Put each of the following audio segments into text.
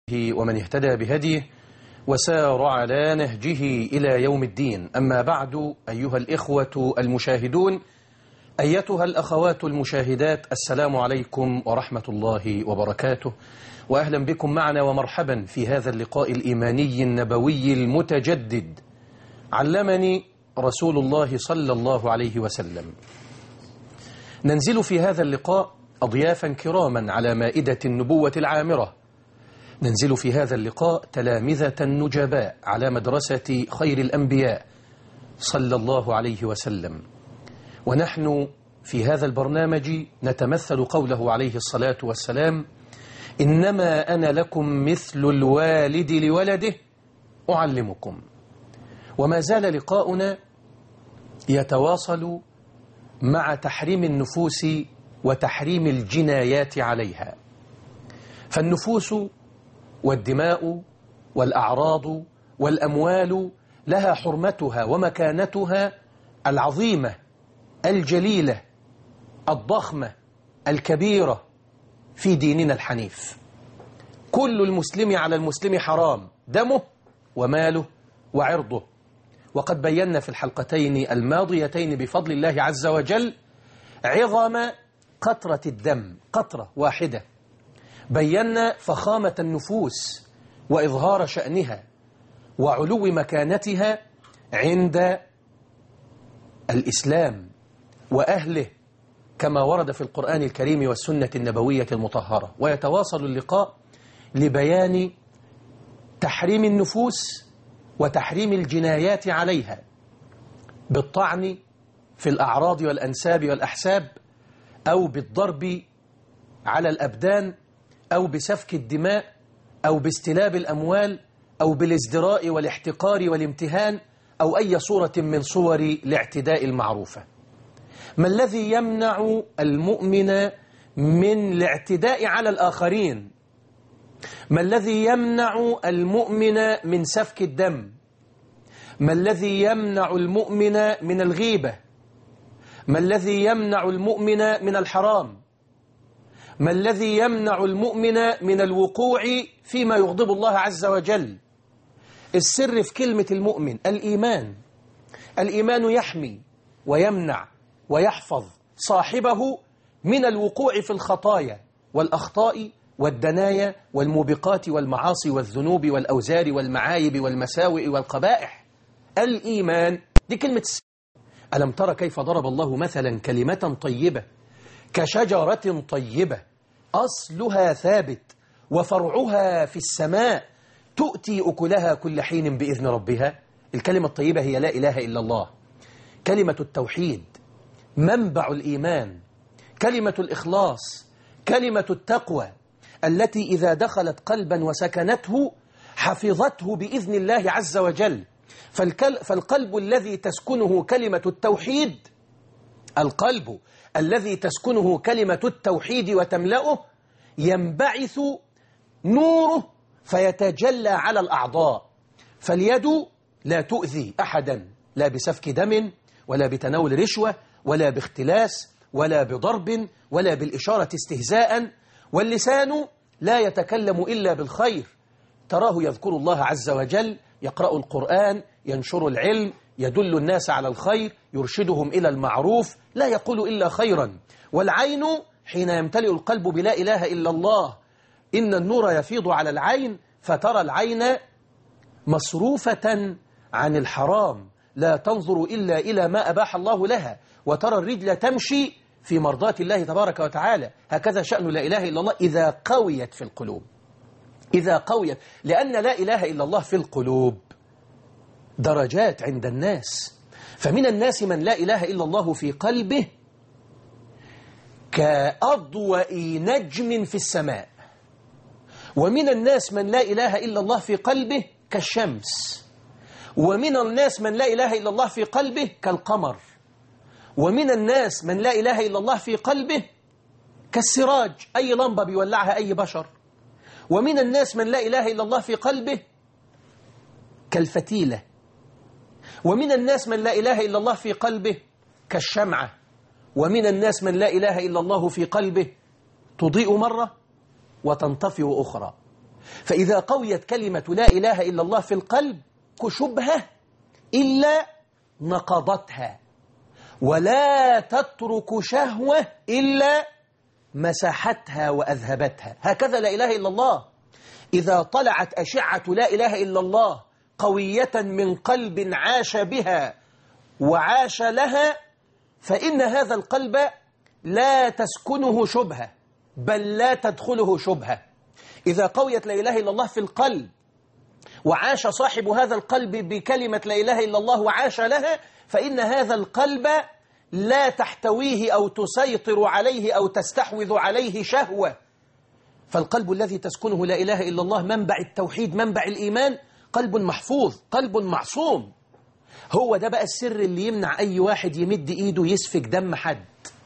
ومن اهتدى بهديه وسار على نهجه إلى يوم الدين أما بعد أيها الإخوة المشاهدون أيتها الأخوات المشاهدات السلام عليكم ورحمة الله وبركاته وأهلا بكم معنا ومرحبا في هذا اللقاء الإيماني النبوي المتجدد علمني رسول الله صلى الله عليه وسلم ننزل في هذا اللقاء أضيافا كراما على مائدة النبوة العامرة ننزل في هذا اللقاء تلامذة نجباء على مدرسة خير الأنبياء صلى الله عليه وسلم ونحن في هذا البرنامج نتمثل قوله عليه الصلاة والسلام إنما أنا لكم مثل الوالد لولده أعلمكم وما زال لقاؤنا يتواصل مع تحريم النفوس وتحريم الجنايات عليها فالنفوس والدماء والأعراض والأموال لها حرمتها ومكانتها العظيمة الجليلة الضخمة الكبيرة في ديننا الحنيف كل المسلم على المسلم حرام دمه وماله وعرضه وقد بينا في الحلقتين الماضيتين بفضل الله عز وجل عظم قطرة الدم قطرة واحدة بينا فخامة النفوس وإظهار شأنها وعلو مكانتها عند الإسلام وأهله كما ورد في القرآن الكريم والسنة النبوية المطهرة ويتواصل اللقاء لبيان تحريم النفوس وتحريم الجنايات عليها بالطعن في الأعراض والأنساب والأحساب أو بالضرب على الأبدان أو بسفك الدماء أو باستلاب الأموال أو بالازدراء والاحتقار والامتهان أو أي صورة من صور الاعتداء المعروفة ما الذي يمنع المؤمن من الاعتداء على الآخرين ما الذي يمنع المؤمن من سفك الدم ما الذي يمنع المؤمن من الغيبة ما الذي يمنع المؤمن من الحرام ما الذي يمنع المؤمن من الوقوع فيما يغضب الله عز وجل السر في كلمة المؤمن الإيمان الإيمان يحمي ويمنع ويحفظ صاحبه من الوقوع في الخطايا والأخطاء والدنايا والموبقات والمعاصي والذنوب والأوزار والمعايب والمساوئ والقبائح الإيمان دي كلمة السر ألم ترى كيف ضرب الله مثلا كلمة طيبة كشجرة طيبة أصلها ثابت وفرعها في السماء تؤتي أكلها كل حين بإذن ربها الكلمة الطيبة هي لا إله إلا الله كلمة التوحيد منبع الإيمان كلمة الإخلاص كلمة التقوى التي إذا دخلت قلبا وسكنته حفظته بإذن الله عز وجل فالقلب الذي تسكنه كلمة التوحيد القلب الذي تسكنه كلمة التوحيد وتملأه ينبعث نوره فيتجلى على الأعضاء فاليد لا تؤذي أحدا لا بسفك دم ولا بتناول رشوة ولا باختلاس ولا بضرب ولا بالإشارة استهزاء واللسان لا يتكلم إلا بالخير تراه يذكر الله عز وجل يقرأ القرآن ينشر العلم يدل الناس على الخير يرشدهم إلى المعروف لا يقول إلا خيرا والعين حين يمتلئ القلب بلا إله إلا الله إن النور يفيض على العين فترى العين مصروفة عن الحرام لا تنظر إلا إلى ما أباح الله لها وترى الرجل تمشي في مرضات الله تبارك وتعالى هكذا شأن لا إله إلا الله إذا قويت في القلوب إذا قويت لأن لا إله إلا الله في القلوب درجات عند الناس فمن الناس من لا إله إلا الله في قلبه كأضوأ نجم في السماء ومن الناس من لا إله إلا الله في قلبه كالشمس ومن الناس من لا إله إلا الله في قلبه كالقمر ومن الناس من لا إله إلا الله في قلبه كالسراج أي لمبة بيولعها أي بشر ومن الناس من لا إله إلا الله في قلبه كالفتيلة ومن الناس من لا إله إلا الله في قلبه كالشمعة ومن الناس من لا إله إلا الله في قلبه تضيء مرة وتنطفئ أخرى فإذا قويت كلمة لا إله إلا الله في القلب كشبهة إلا نقضتها ولا تترك شهوة إلا مسحتها وأذهبتها هكذا لا إله إلا الله إذا طلعت أشعة لا إله إلا الله قوية من قلب عاش بها وعاش لها فإن هذا القلب لا تسكنه شبهة بل لا تدخله شبهة إذا قويت لا إله إلا الله في القلب وعاش صاحب هذا القلب بكلمة لا إله إلا الله وعاش لها فإن هذا القلب لا تحتويه أو تسيطر عليه أو تستحوذ عليه شهوة فالقلب الذي تسكنه لا إله إلا الله منبع التوحيد منبع الإيمان قلب محفوظ قلب معصوم هو ده بقى السر اللي يمنع أي واحد يمد إيده يسفك دم حد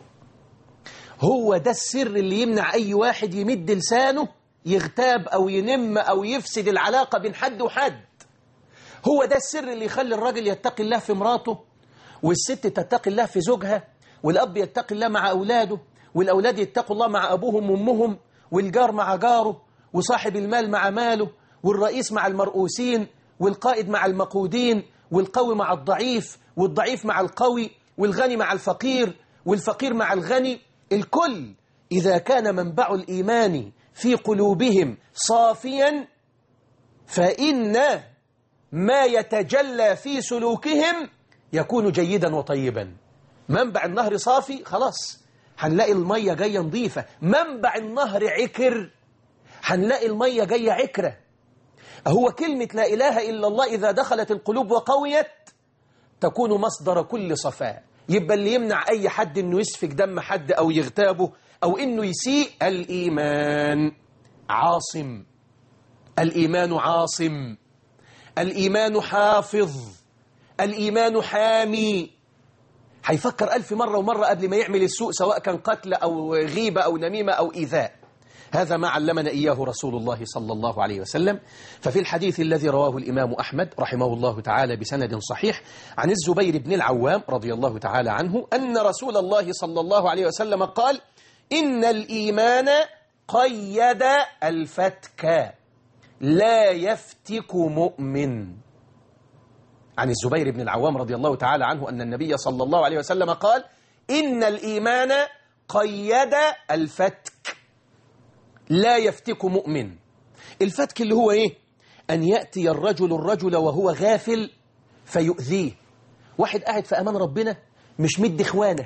هو ده السر اللي يمنع أي واحد يمد لسانه يغتاب أو ينم أو يفسد العلاقة بين حد وحد هو ده السر اللي يخلي الراجل يتقي الله في مراته والست تتقي الله في زوجها والأب يتقي الله مع أولاده والأولاد يتقوا الله مع أبوهم وأمهم والجار مع جاره وصاحب المال مع ماله والرئيس مع المرؤوسين والقائد مع المقودين والقوي مع الضعيف والضعيف مع القوي والغني مع الفقير والفقير مع الغني الكل إذا كان منبع الإيمان في قلوبهم صافيا فإن ما يتجلى في سلوكهم يكون جيدا وطيبا منبع النهر صافي خلاص هنلاقي المية جاية نظيفة منبع النهر عكر هنلاقي المية جاية عكرة هو كلمة لا إله إلا الله إذا دخلت القلوب وقويت تكون مصدر كل صفاء يبقى اللي يمنع أي حد أنه يسفك دم حد أو يغتابه أو أنه يسيء الإيمان عاصم الإيمان عاصم الإيمان حافظ الإيمان حامي هيفكر ألف مرة ومرة قبل ما يعمل السوء سواء كان قتل أو غيبة أو نميمة أو إيذاء هذا ما علمنا إياه رسول الله صلى الله عليه وسلم ففي الحديث الذي رواه الإمام أحمد رحمه الله تعالى بسند صحيح عن الزبير بن العوام رضي الله تعالى عنه أن رسول الله صلى الله عليه وسلم قال إن الإيمان قيد الفتك لا يفتك مؤمن عن الزبير بن العوام رضي الله تعالى عنه أن النبي صلى الله عليه وسلم قال إن الإيمان قيد الفتك لا يفتك مؤمن الفتك اللي هو إيه أن يأتي الرجل الرجل وهو غافل فيؤذيه واحد قاعد في أمان ربنا مش مد إخوانه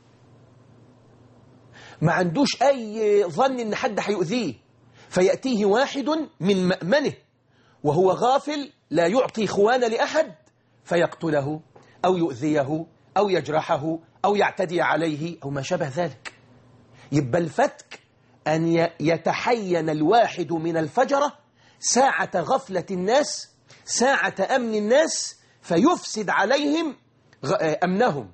ما عندوش أي ظن إن حد هيؤذيه فيأتيه واحد من مأمنه وهو غافل لا يعطي إخوان لأحد فيقتله أو يؤذيه أو يجرحه أو يعتدي عليه أو ما شابه ذلك يبقى الفتك أن يتحين الواحد من الفجرة ساعة غفلة الناس ساعة أمن الناس فيفسد عليهم أمنهم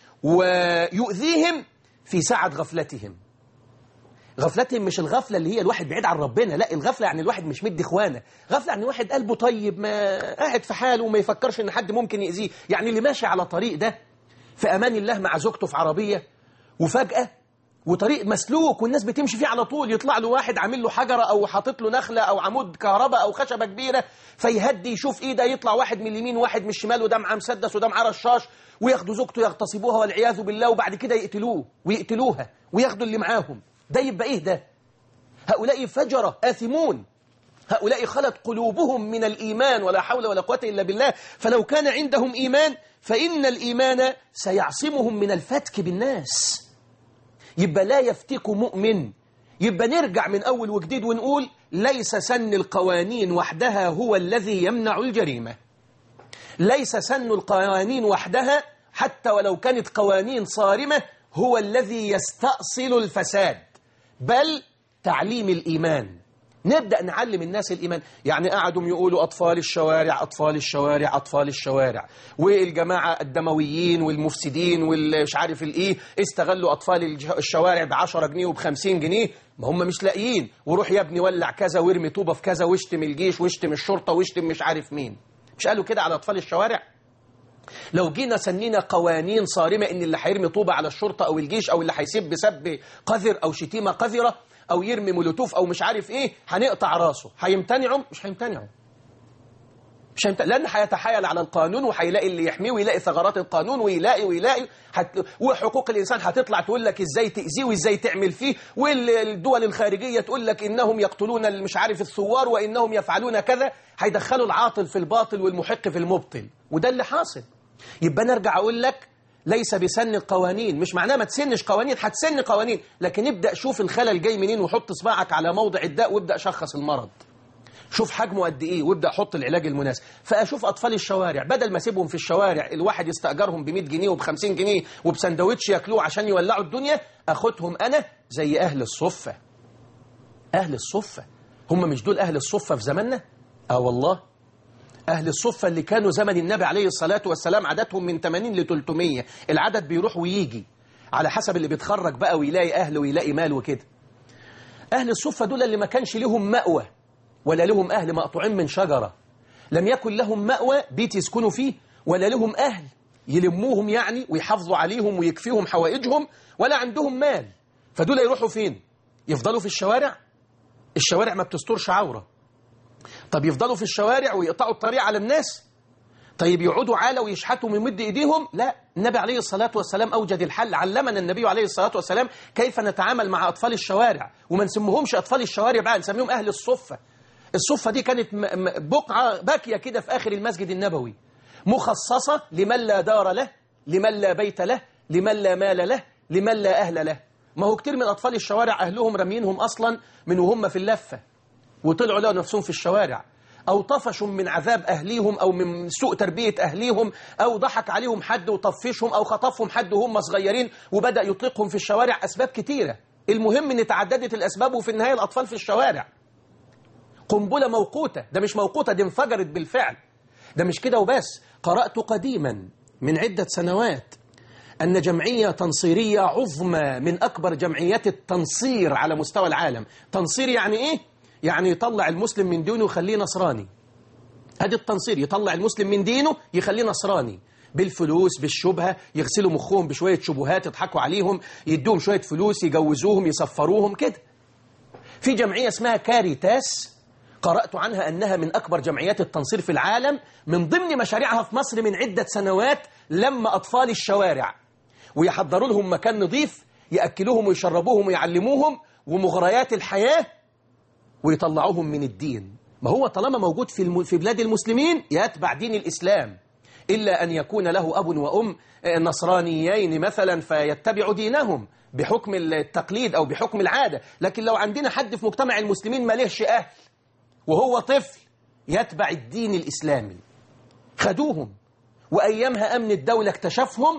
ويؤذيهم في ساعة غفلتهم غفلتهم مش الغفلة اللي هي الواحد بعيد عن ربنا لا الغفلة يعني الواحد مش مدي إخوانه غفلة يعني واحد قلبه طيب ما قاعد في حاله وما يفكرش إن حد ممكن يأذيه يعني اللي ماشي على طريق ده في أمان الله مع زوجته في عربية وفجأة وطريق مسلوك والناس بتمشي فيه على طول يطلع له واحد عامل له حجرة أو حاطط له نخلة أو عمود كهرباء أو خشبة كبيرة فيهدي يشوف إيه ده يطلع واحد من اليمين واحد من الشمال وده معاه مسدس وده معاه رشاش وياخدوا زوجته يغتصبوها والعياذ بالله وبعد كده يقتلوه ويقتلوها وياخدوا اللي معاهم ده يبقى إيه ده هؤلاء فجرة آثمون هؤلاء خلت قلوبهم من الإيمان ولا حول ولا قوة إلا بالله فلو كان عندهم إيمان فإن الإيمان سيعصمهم من الفتك بالناس يبقى لا يفتك مؤمن يبقى نرجع من أول وجديد ونقول ليس سن القوانين وحدها هو الذي يمنع الجريمة ليس سن القوانين وحدها حتى ولو كانت قوانين صارمة هو الذي يستأصل الفساد بل تعليم الإيمان نبدأ نعلم الناس الإيمان يعني قعدوا يقولوا أطفال الشوارع أطفال الشوارع أطفال الشوارع والجماعة الدمويين والمفسدين والمش عارف الإيه استغلوا أطفال الشوارع بعشرة جنيه وبخمسين جنيه ما هم مش لاقيين وروح يا ابني ولع كذا وارمي طوبة في كذا واشتم الجيش واشتم الشرطة واشتم مش عارف مين مش قالوا كده على أطفال الشوارع لو جينا سنينا قوانين صارمة إن اللي هيرمي طوبة على الشرطة أو الجيش أو اللي هيسب سب قذر أو شتيمة قذرة أو يرمي مولوتوف أو مش عارف إيه هنقطع راسه هيمتنعوا مش هيمتنعوا مش هيمتنع لأن هيتحايل على القانون وهيلاقي اللي يحميه ويلاقي ثغرات القانون ويلاقي ويلاقي هت... وحقوق الإنسان هتطلع تقول لك إزاي تأذيه وإزاي تعمل فيه والدول الخارجية تقول لك إنهم يقتلون اللي مش عارف الثوار وإنهم يفعلون كذا هيدخلوا العاطل في الباطل والمحق في المبطل وده اللي حاصل يبقى نرجع أقول لك ليس بسن القوانين مش معناه ما تسنش قوانين هتسن قوانين لكن ابدأ شوف الخلل جاي منين وحط صباعك على موضع الداء وابدأ شخص المرض شوف حجمه قد ايه وابدا حط العلاج المناسب فاشوف اطفال الشوارع بدل ما اسيبهم في الشوارع الواحد يستاجرهم ب 100 جنيه وب 50 جنيه وبسندوتش ياكلوه عشان يولعوا الدنيا اخدهم انا زي اهل الصفه اهل الصفه هم مش دول اهل الصفه في زماننا اه والله أهل الصفة اللي كانوا زمن النبي عليه الصلاة والسلام عددهم من 80 ل 300 العدد بيروح ويجي على حسب اللي بيتخرج بقى ويلاقي أهل ويلاقي مال وكده أهل الصفة دول اللي ما كانش لهم مأوى ولا لهم أهل مقطوعين من شجرة لم يكن لهم مأوى بيت يسكنوا فيه ولا لهم أهل يلموهم يعني ويحافظوا عليهم ويكفيهم حوائجهم ولا عندهم مال فدول يروحوا فين يفضلوا في الشوارع الشوارع ما بتسترش عورة طب يفضلوا في الشوارع ويقطعوا الطريق على الناس طيب يقعدوا عالة ويشحتوا ويمد ايديهم لا النبي عليه الصلاة والسلام أوجد الحل علمنا النبي عليه الصلاة والسلام كيف نتعامل مع أطفال الشوارع وما نسميهمش أطفال الشوارع بقى نسميهم أهل الصفة الصفة دي كانت بقعة باكية كده في آخر المسجد النبوي مخصصة لمن لا دار له لمن لا بيت له لمن لا مال له لمن لا أهل له ما هو كتير من أطفال الشوارع أهلهم رمينهم أصلا من وهم في اللفة وطلعوا لقوا نفسهم في الشوارع أو طفشوا من عذاب أهليهم أو من سوء تربية أهليهم أو ضحك عليهم حد وطفشهم أو خطفهم حد وهم صغيرين وبدأ يطلقهم في الشوارع أسباب كتيرة المهم أن تعددت الأسباب وفي النهاية الأطفال في الشوارع قنبلة موقوتة ده مش موقوتة دي انفجرت بالفعل ده مش كده وبس قرأت قديما من عدة سنوات أن جمعية تنصيرية عظمى من أكبر جمعيات التنصير على مستوى العالم تنصير يعني إيه؟ يعني يطلع المسلم من دينه ويخليه نصراني هذا التنصير يطلع المسلم من دينه يخليه نصراني بالفلوس بالشبهة يغسلوا مخهم بشوية شبهات يضحكوا عليهم يدوهم شوية فلوس يجوزوهم يسفروهم كده في جمعية اسمها كاريتاس قرأت عنها أنها من أكبر جمعيات التنصير في العالم من ضمن مشاريعها في مصر من عدة سنوات لما أطفال الشوارع ويحضروا لهم مكان نظيف يأكلوهم ويشربوهم ويعلموهم ومغريات الحياة ويطلعوهم من الدين ما هو طالما موجود في, الم... في بلاد المسلمين يتبع دين الإسلام إلا أن يكون له أب وأم نصرانيين مثلا فيتبع دينهم بحكم التقليد أو بحكم العادة لكن لو عندنا حد في مجتمع المسلمين ما لهش أهل وهو طفل يتبع الدين الإسلامي خدوهم وأيامها أمن الدولة اكتشفهم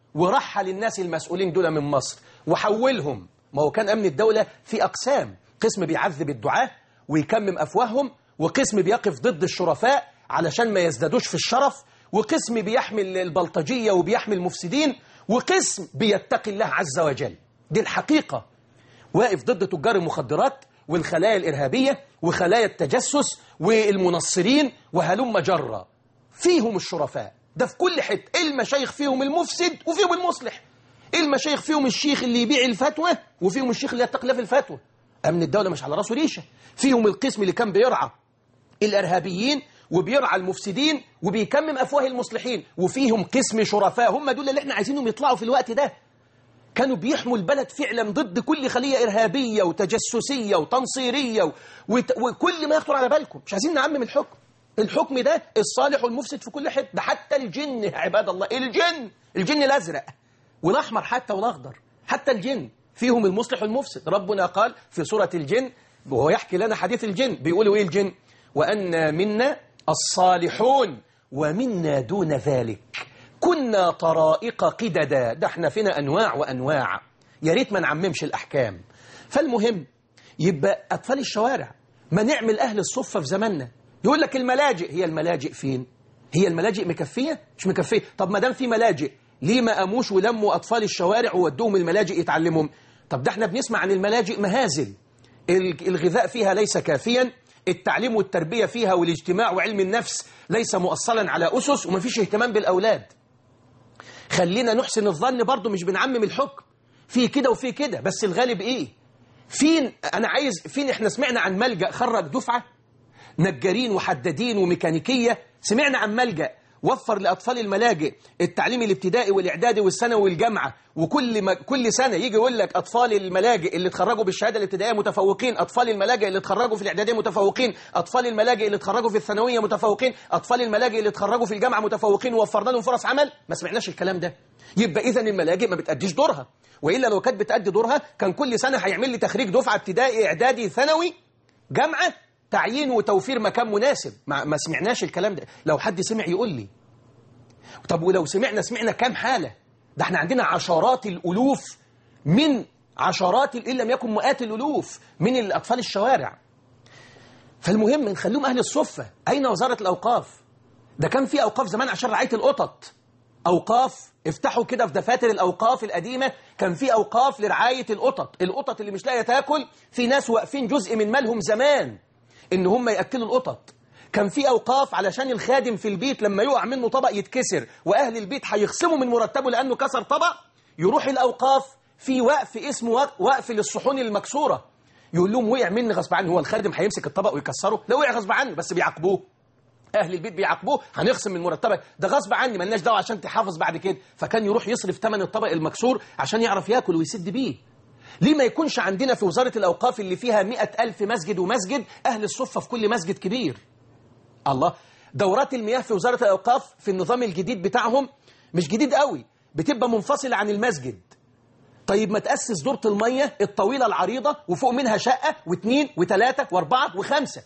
ورحل الناس المسؤولين دول من مصر وحولهم ما هو كان أمن الدولة في أقسام قسم بيعذب الدعاة ويكمم أفواههم وقسم بيقف ضد الشرفاء علشان ما يزدادوش في الشرف وقسم بيحمل البلطجية وبيحمي المفسدين وقسم بيتقي الله عز وجل دي الحقيقة واقف ضد تجار المخدرات والخلايا الإرهابية وخلايا التجسس والمنصرين وهلم جرة فيهم الشرفاء ده في كل حتة المشايخ فيهم المفسد وفيهم المصلح المشايخ فيهم الشيخ اللي يبيع الفتوى وفيهم الشيخ اللي يتقي الله في الفتوى أمن الدولة مش على راسه ريشة فيهم القسم اللي كان بيرعى الإرهابيين وبيرعى المفسدين وبيكمم أفواه المصلحين وفيهم قسم شرفاء هم دول اللي احنا عايزينهم يطلعوا في الوقت ده كانوا بيحموا البلد فعلا ضد كل خلية إرهابية وتجسسية وتنصيرية و... وت... وكل ما يخطر على بالكم مش عايزين نعمم الحكم الحكم ده الصالح والمفسد في كل حته ده حتى الجن يا عباد الله الجن الجن الأزرق والأحمر حتى والأخضر حتى الجن فيهم المصلح والمفسد ربنا قال في سورة الجن وهو يحكي لنا حديث الجن بيقولوا إيه الجن وأن منا الصالحون ومنا دون ذلك كنا طرائق قددا ده احنا فينا أنواع وأنواع يا ريت ما نعممش الأحكام فالمهم يبقى أطفال الشوارع ما نعمل أهل الصفة في زماننا يقول لك الملاجئ هي الملاجئ فين هي الملاجئ مكفية مش مكفية طب ما دام في ملاجئ ليه ما قاموش ولموا أطفال الشوارع وودوهم الملاجئ يتعلمهم طب ده احنا بنسمع عن الملاجئ مهازل الغذاء فيها ليس كافيا التعليم والتربية فيها والاجتماع وعلم النفس ليس مؤصلا على أسس ومفيش اهتمام بالأولاد خلينا نحسن الظن برضو مش بنعمم الحكم في كده وفي كده بس الغالب إيه فين أنا عايز فين إحنا سمعنا عن ملجأ خرج دفعة نجارين وحدادين وميكانيكية سمعنا عن ملجأ وفر لأطفال الملاجئ التعليم الابتدائي والإعدادي والثانوي والجامعة وكل ما كل سنة يجي يقول لك أطفال الملاجئ اللي اتخرجوا بالشهادة الابتدائية متفوقين أطفال الملاجئ اللي اتخرجوا في الإعدادية متفوقين أطفال الملاجئ اللي اتخرجوا في الثانوية متفوقين أطفال الملاجئ اللي اتخرجوا في الجامعة متفوقين ووفرنا لهم فرص عمل ما سمعناش الكلام ده يبقى إذا الملاجئ ما بتأديش دورها وإلا لو كانت بتأدي دورها كان كل سنة هيعمل لي تخريج دفعة ابتدائي إعدادي ثانوي جامعة تعيين وتوفير مكان مناسب ما, ما سمعناش الكلام ده لو حد سمع يقول لي طب ولو سمعنا سمعنا كام حالة ده احنا عندنا عشرات الألوف من عشرات إن لم يكن مئات الألوف من الأطفال الشوارع فالمهم نخليهم أهل الصفة أين وزارة الأوقاف ده كان في أوقاف زمان عشان رعاية القطط أوقاف افتحوا كده في دفاتر الأوقاف القديمة كان في أوقاف لرعاية القطط القطط اللي مش لاقية تاكل في ناس واقفين جزء من مالهم زمان إن هم يأكلوا القطط كان في أوقاف علشان الخادم في البيت لما يقع منه طبق يتكسر وأهل البيت هيخصموا من مرتبه لأنه كسر طبق يروح الأوقاف في وقف اسمه وقف للصحون المكسورة يقول لهم وقع مني غصب عنه هو الخادم هيمسك الطبق ويكسره لا وقع غصب عنه بس بيعاقبوه اهل البيت بيعاقبوه هنخصم من مرتبك ده غصب عني مالناش دعوه عشان تحافظ بعد كده فكان يروح يصرف ثمن الطبق المكسور عشان يعرف ياكل ويسد بيه ليه ما يكونش عندنا في وزارة الأوقاف اللي فيها مئة ألف مسجد ومسجد أهل الصفة في كل مسجد كبير الله دورات المياه في وزارة الأوقاف في النظام الجديد بتاعهم مش جديد قوي بتبقى منفصلة عن المسجد طيب ما تأسس دورة المية الطويلة العريضة وفوق منها شقة واثنين وثلاثة واربعة وخمسة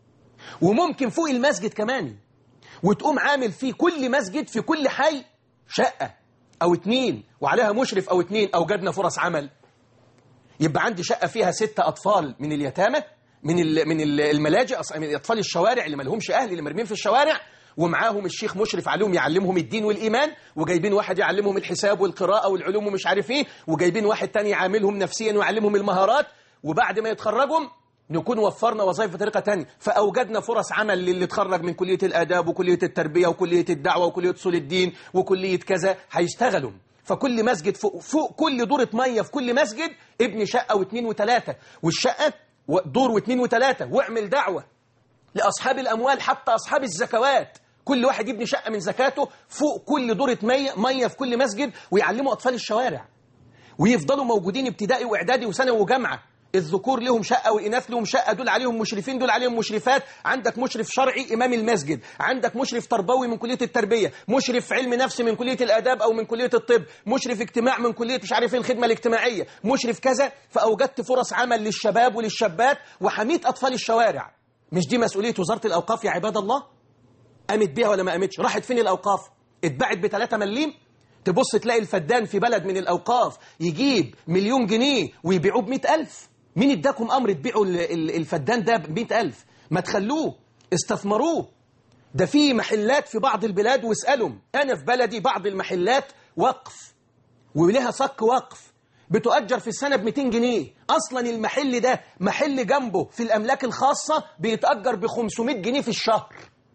وممكن فوق المسجد كمان وتقوم عامل في كل مسجد في كل حي شقة أو اتنين وعليها مشرف أو اتنين أو جدنا فرص عمل يبقى عندي شقة فيها ستة أطفال من اليتامى من ال- من ال- الملاجئ أص- من اطفال الشوارع اللي ما لهمش اهل اللي مرمين في الشوارع ومعاهم الشيخ مشرف عليهم يعلمهم الدين والايمان وجايبين واحد يعلمهم الحساب والقراءه والعلوم ومش عارف ايه وجايبين واحد تاني يعاملهم نفسيا ويعلمهم المهارات وبعد ما يتخرجوا نكون وفرنا وظائف بطريقه تانية فاوجدنا فرص عمل للي اتخرج من كليه الاداب وكليه التربيه وكليه الدعوه وكليه اصول الدين وكليه كذا هيشتغلوا فكل مسجد فوق, فوق كل دورة مية في كل مسجد ابني شقة واثنين وثلاثة والشقة و- دور واثنين وثلاثة واعمل دعوة لأصحاب الأموال حتى أصحاب الزكوات كل واحد يبني شقة من زكاته فوق كل دورة مية, مية في كل مسجد ويعلموا أطفال الشوارع ويفضلوا موجودين ابتدائي واعدادي وثانوي وجامعه الذكور لهم شقة وإناث لهم شقة دول عليهم مشرفين دول عليهم مشرفات عندك مشرف شرعي إمام المسجد عندك مشرف تربوي من كلية التربية مشرف علم نفس من كلية الآداب أو من كلية الطب مشرف اجتماع من كلية مش عارف ايه الخدمة الاجتماعية مشرف كذا فأوجدت فرص عمل للشباب وللشابات وحميت أطفال الشوارع مش دي مسؤولية وزارة الأوقاف يا عباد الله قامت بيها ولا ما قامتش راحت فين الأوقاف اتباعت بثلاثة مليم تبص تلاقي الفدان في بلد من الأوقاف يجيب مليون جنيه ويبيعوه بمئة ألف مين اداكم أمر تبيعوا ال- ال- الفدان ده بمئة ألف ما تخلوه استثمروه ده في محلات في بعض البلاد واسألهم أنا في بلدي بعض المحلات وقف ولها صك وقف بتؤجر في السنة ب 200 جنيه أصلا المحل ده محل جنبه في الأملاك الخاصة بيتأجر ب 500 جنيه في الشهر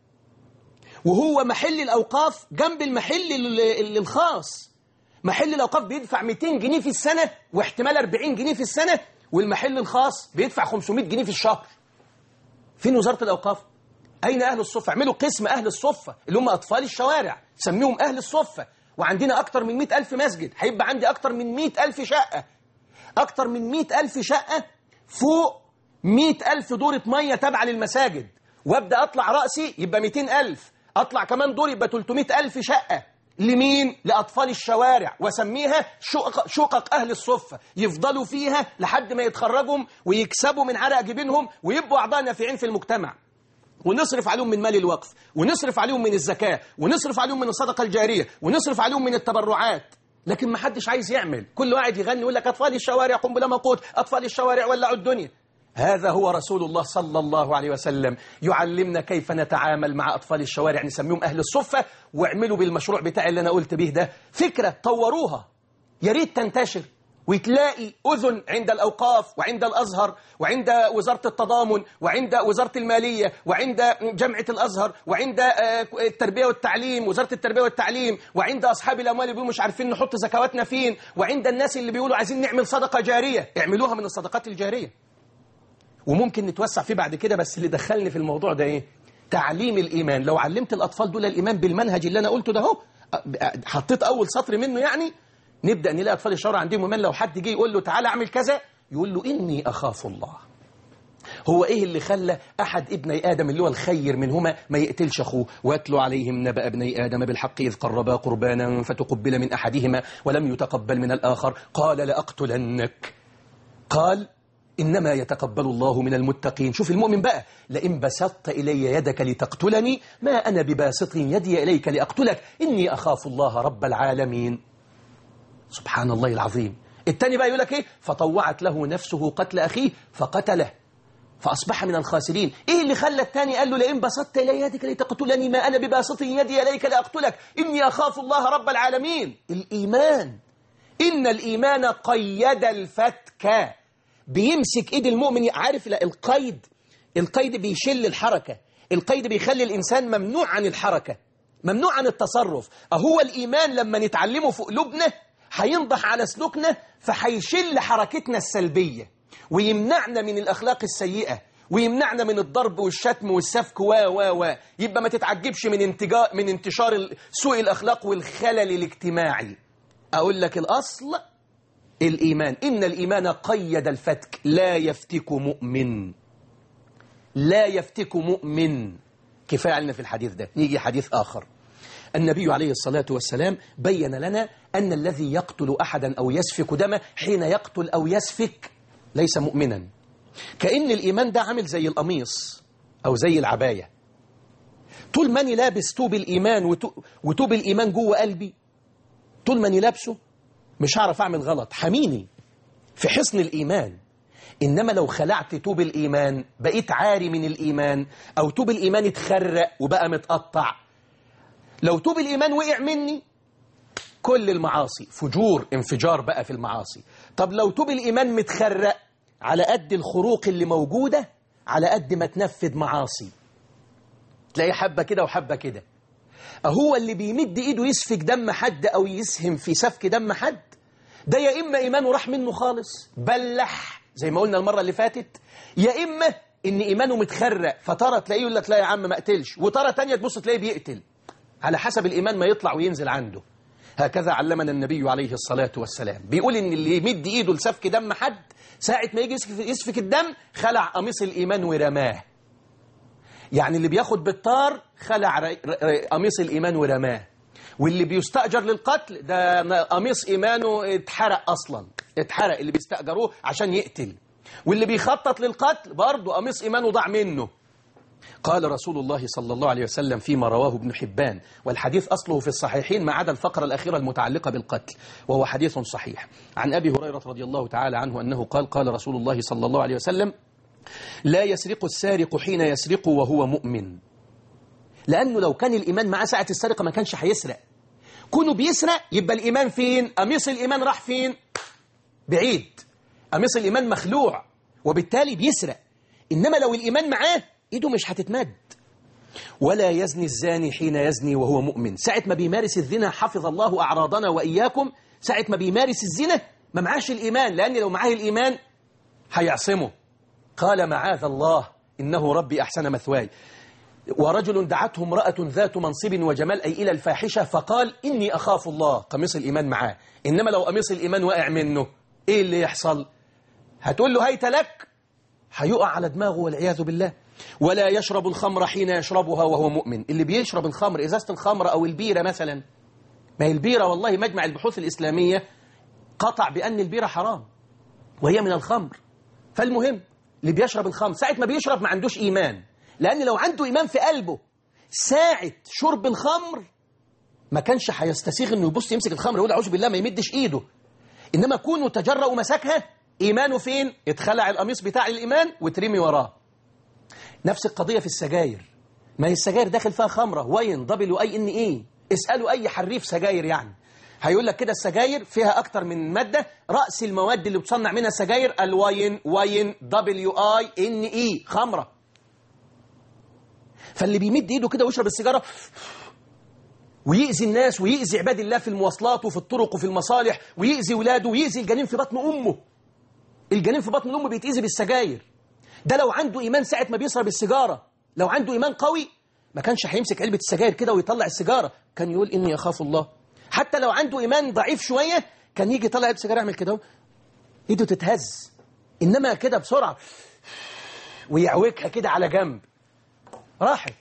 وهو محل الأوقاف جنب المحل ال- ال- الخاص محل الأوقاف بيدفع 200 جنيه في السنة واحتمال 40 جنيه في السنة والمحل الخاص بيدفع 500 جنيه في الشهر فين وزارة الأوقاف؟ أين أهل الصفة؟ اعملوا قسم أهل الصفة اللي هم أطفال الشوارع سميهم أهل الصفة وعندنا أكتر من 100 ألف مسجد هيبقى عندي أكتر من 100 ألف شقة أكتر من 100 ألف شقة فوق 100 ألف دورة مية تابعة للمساجد وابدأ أطلع رأسي يبقى 200 ألف أطلع كمان دور يبقى 300 ألف شقة لمين؟ لأطفال الشوارع وسميها شقق, شقق أهل الصفة يفضلوا فيها لحد ما يتخرجوا ويكسبوا من عرق جبينهم ويبقوا أعضاء نافعين في المجتمع ونصرف عليهم من مال الوقف ونصرف عليهم من الزكاة ونصرف عليهم من الصدقة الجارية ونصرف عليهم من التبرعات لكن ما حدش عايز يعمل كل واحد يغني يقول لك أطفال الشوارع قم بلا موقوت أطفال الشوارع ولعوا الدنيا هذا هو رسول الله صلى الله عليه وسلم يعلمنا كيف نتعامل مع أطفال الشوارع نسميهم أهل الصفة واعملوا بالمشروع بتاعي اللي أنا قلت به ده فكرة طوروها يا ريت تنتشر وتلاقي أذن عند الأوقاف وعند الأزهر وعند وزارة التضامن وعند وزارة المالية وعند جامعة الأزهر وعند آه، التربية والتعليم وزارة التربية والتعليم وعند أصحاب الأموال اللي بيقولوا مش عارفين نحط زكواتنا فين وعند الناس اللي بيقولوا عايزين نعمل صدقة جارية اعملوها من الصدقات الجارية وممكن نتوسع فيه بعد كده بس اللي دخلني في الموضوع ده ايه تعليم الإيمان لو علمت الأطفال دول الإيمان بالمنهج اللي أنا قلته ده اهو أ- حطيت أول سطر منه يعني نبدأ نلاقي أطفال الشوارع عندهم إيمان لو حد جه يقول له تعالى اعمل كذا يقول له إني أخاف الله هو إيه اللي خلى أحد ابني آدم اللي هو الخير منهما ما يقتلش أخوه واتلوا عليهم نبأ ابني آدم بالحق إذ قربا قربانا فتقبل من أحدهما ولم يتقبل من الآخر قال لأقتلنك قال إنما يتقبل الله من المتقين شوف المؤمن بقى لئن بسطت إلي يدك لتقتلني ما أنا بباسط يدي إليك لأقتلك إني أخاف الله رب العالمين سبحان الله العظيم التاني بقى يقول لك إيه فطوعت له نفسه قتل أخيه فقتله فأصبح من الخاسرين إيه اللي خلى التاني قال له لئن بسطت إلي يدك لتقتلني ما أنا بباسط يدي إليك لأقتلك إني أخاف الله رب العالمين الإيمان إن الإيمان قيد الفتك بيمسك إيد المؤمن عارف لا القيد القيد بيشل الحركة القيد بيخلي الإنسان ممنوع عن الحركة ممنوع عن التصرف أهو الإيمان لما نتعلمه في قلوبنا هينضح على سلوكنا فهيشل حركتنا السلبية ويمنعنا من الأخلاق السيئة ويمنعنا من الضرب والشتم والسفك و و و يبقى ما تتعجبش من انتجاء من انتشار ال- سوء الأخلاق والخلل الاجتماعي أقول لك الأصل الإيمان إن الإيمان قيد الفتك لا يفتك مؤمن لا يفتك مؤمن كفاية علينا في الحديث ده نيجي حديث آخر النبي عليه الصلاة والسلام بين لنا أن الذي يقتل أحدا أو يسفك دمه حين يقتل أو يسفك ليس مؤمنا كأن الإيمان ده عامل زي القميص أو زي العباية طول ماني لابس توب الإيمان وتو- وتوب الإيمان جوه قلبي طول ماني لابسه مش هعرف أعمل غلط حميني في حصن الإيمان إنما لو خلعت توب الإيمان بقيت عاري من الإيمان أو توب الإيمان اتخرق وبقى متقطع لو توب الإيمان وقع مني كل المعاصي فجور انفجار بقى في المعاصي طب لو توب الإيمان متخرق على قد الخروق اللي موجودة على قد ما تنفذ معاصي تلاقي حبة كده وحبة كده هو اللي بيمد ايده يسفك دم حد او يسهم في سفك دم حد ده يا اما ايمانه راح منه خالص بلح زي ما قلنا المره اللي فاتت يا اما ان ايمانه متخرق فترى تلاقيه يقول لك لا يا عم ما اقتلش وترى تانية تبص تلاقيه بيقتل على حسب الايمان ما يطلع وينزل عنده هكذا علمنا النبي عليه الصلاة والسلام بيقول إن اللي يمد إيده لسفك دم حد ساعة ما يجي يسفك- يسفك الدم خلع قميص الإيمان ورماه يعني اللي بياخد بالطار خلع ر- ر- قميص الإيمان ورماه واللي بيستأجر للقتل ده ن- قميص إيمانه اتحرق أصلا اتحرق اللي بيستأجروه عشان يقتل واللي بيخطط للقتل برضه قميص إيمانه ضاع منه قال رسول الله صلى الله عليه وسلم فيما رواه ابن حبان والحديث أصله في الصحيحين ما عدا الفقرة الأخيرة المتعلقة بالقتل وهو حديث صحيح عن أبي هريرة رضي الله تعالى عنه أنه قال قال رسول الله صلى الله عليه وسلم لا يسرق السارق حين يسرق وهو مؤمن لأنه لو كان الإيمان معاه ساعة السرقة ما كانش هيسرق كونه بيسرق يبقى الإيمان فين قميص الإيمان راح فين بعيد قميص الإيمان مخلوع وبالتالي بيسرق إنما لو الإيمان معاه إيده مش هتتمد ولا يزني الزاني حين يزني وهو مؤمن ساعة ما بيمارس الزنا حفظ الله أعراضنا وإياكم ساعة ما بيمارس الزنا ما معاش الإيمان لأن لو معاه الإيمان هيعصمه قال معاذ الله إنه ربي أحسن مثواي ورجل دعته امرأة ذات منصب وجمال أي إلى الفاحشة فقال إني أخاف الله قميص الإيمان معاه إنما لو قميص الإيمان واقع منه إيه اللي يحصل هتقول له هيت لك هيقع على دماغه والعياذ بالله ولا يشرب الخمر حين يشربها وهو مؤمن اللي بيشرب الخمر إزازة الخمر أو البيرة مثلا ما هي البيرة والله مجمع البحوث الإسلامية قطع بأن البيرة حرام وهي من الخمر فالمهم اللي بيشرب الخمر ساعة ما بيشرب ما عندوش إيمان لأن لو عنده إيمان في قلبه ساعة شرب الخمر ما كانش هيستسيغ انه يبص يمسك الخمر يقول اعوذ بالله ما يمدش ايده انما كونه تجرأ ومسكها ايمانه فين اتخلع القميص بتاع الايمان وترمي وراه نفس القضيه في السجاير ما هي السجاير داخل فيها خمره وين دبليو اي ان ايه اسالوا اي حريف سجاير يعني هيقول لك كده السجاير فيها أكتر من مادة رأس المواد اللي بتصنع منها السجاير الواين واين دبليو اي ان اي خمرة فاللي بيمد ايده كده ويشرب السيجارة ويأذي الناس ويأذي عباد الله في المواصلات وفي الطرق وفي المصالح ويأذي ولاده ويأذي الجنين في بطن أمه الجنين في بطن أمه بيتأذي بالسجاير ده لو عنده إيمان ساعة ما بيشرب السيجارة لو عنده إيمان قوي ما كانش هيمسك علبة السجاير كده ويطلع السيجارة كان يقول إني أخاف الله حتى لو عنده إيمان ضعيف شوية كان يجي يطلع علبة السجاير يعمل كده إيده تتهز إنما كده بسرعة ويعوجها كده على جنب راحت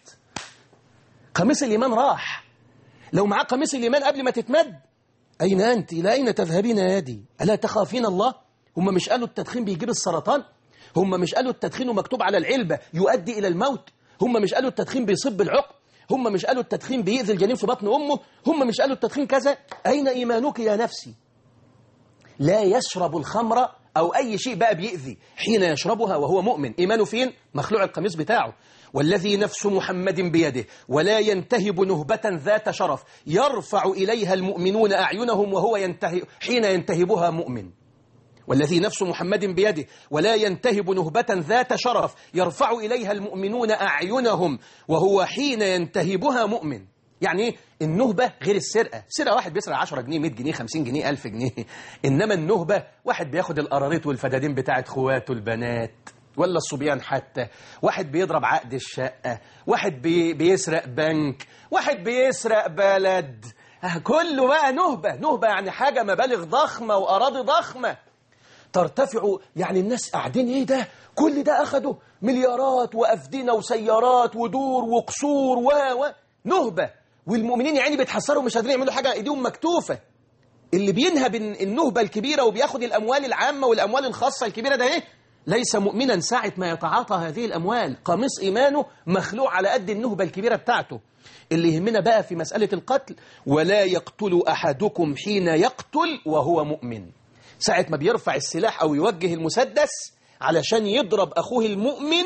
قميص الإيمان راح لو معاه قميص الإيمان قبل ما تتمد أين أنت إلى أين تذهبين يا يدي ألا تخافين الله هم مش قالوا التدخين بيجيب السرطان هم مش قالوا التدخين ومكتوب على العلبة يؤدي إلى الموت هم مش قالوا التدخين بيصب العقل هم مش قالوا التدخين بيأذي الجنين في بطن أمه هم مش قالوا التدخين كذا أين إيمانك يا نفسي لا يشرب الخمر أو أي شيء بقى بيأذي حين يشربها وهو مؤمن إيمانه فين؟ مخلوع القميص بتاعه والذي نفس محمد بيده ولا ينتهب نهبة ذات شرف يرفع إليها المؤمنون أعينهم وهو ينتهي حين ينتهبها مؤمن والذي نفس محمد بيده ولا ينتهب نهبة ذات شرف يرفع إليها المؤمنون أعينهم وهو حين ينتهبها مؤمن يعني ايه النهبة غير السرقة السرقة واحد بيسرق 10 جنيه 100 جنيه 50 جنيه 1000 جنيه إنما النهبة واحد بياخد القراريط والفدادين بتاعت خواته البنات ولا الصبيان حتى واحد بيضرب عقد الشقة واحد بي بيسرق بنك واحد بيسرق بلد كله بقى نهبة نهبة يعني حاجة مبالغ ضخمة وأراضي ضخمة ترتفع يعني الناس قاعدين ايه ده كل ده أخدوا مليارات وأفدنة وسيارات ودور وقصور و و نهبة والمؤمنين يعني بيتحسروا مش قادرين يعملوا حاجة ايديهم مكتوفة اللي بينهب النهبة الكبيرة وبياخد الأموال العامة والأموال الخاصة الكبيرة ده ايه ليس مؤمنا ساعة ما يتعاطى هذه الأموال قميص إيمانه مخلوع على قد النهبة الكبيرة بتاعته اللي يهمنا بقى في مسألة القتل ولا يقتل أحدكم حين يقتل وهو مؤمن ساعة ما بيرفع السلاح أو يوجه المسدس علشان يضرب أخوه المؤمن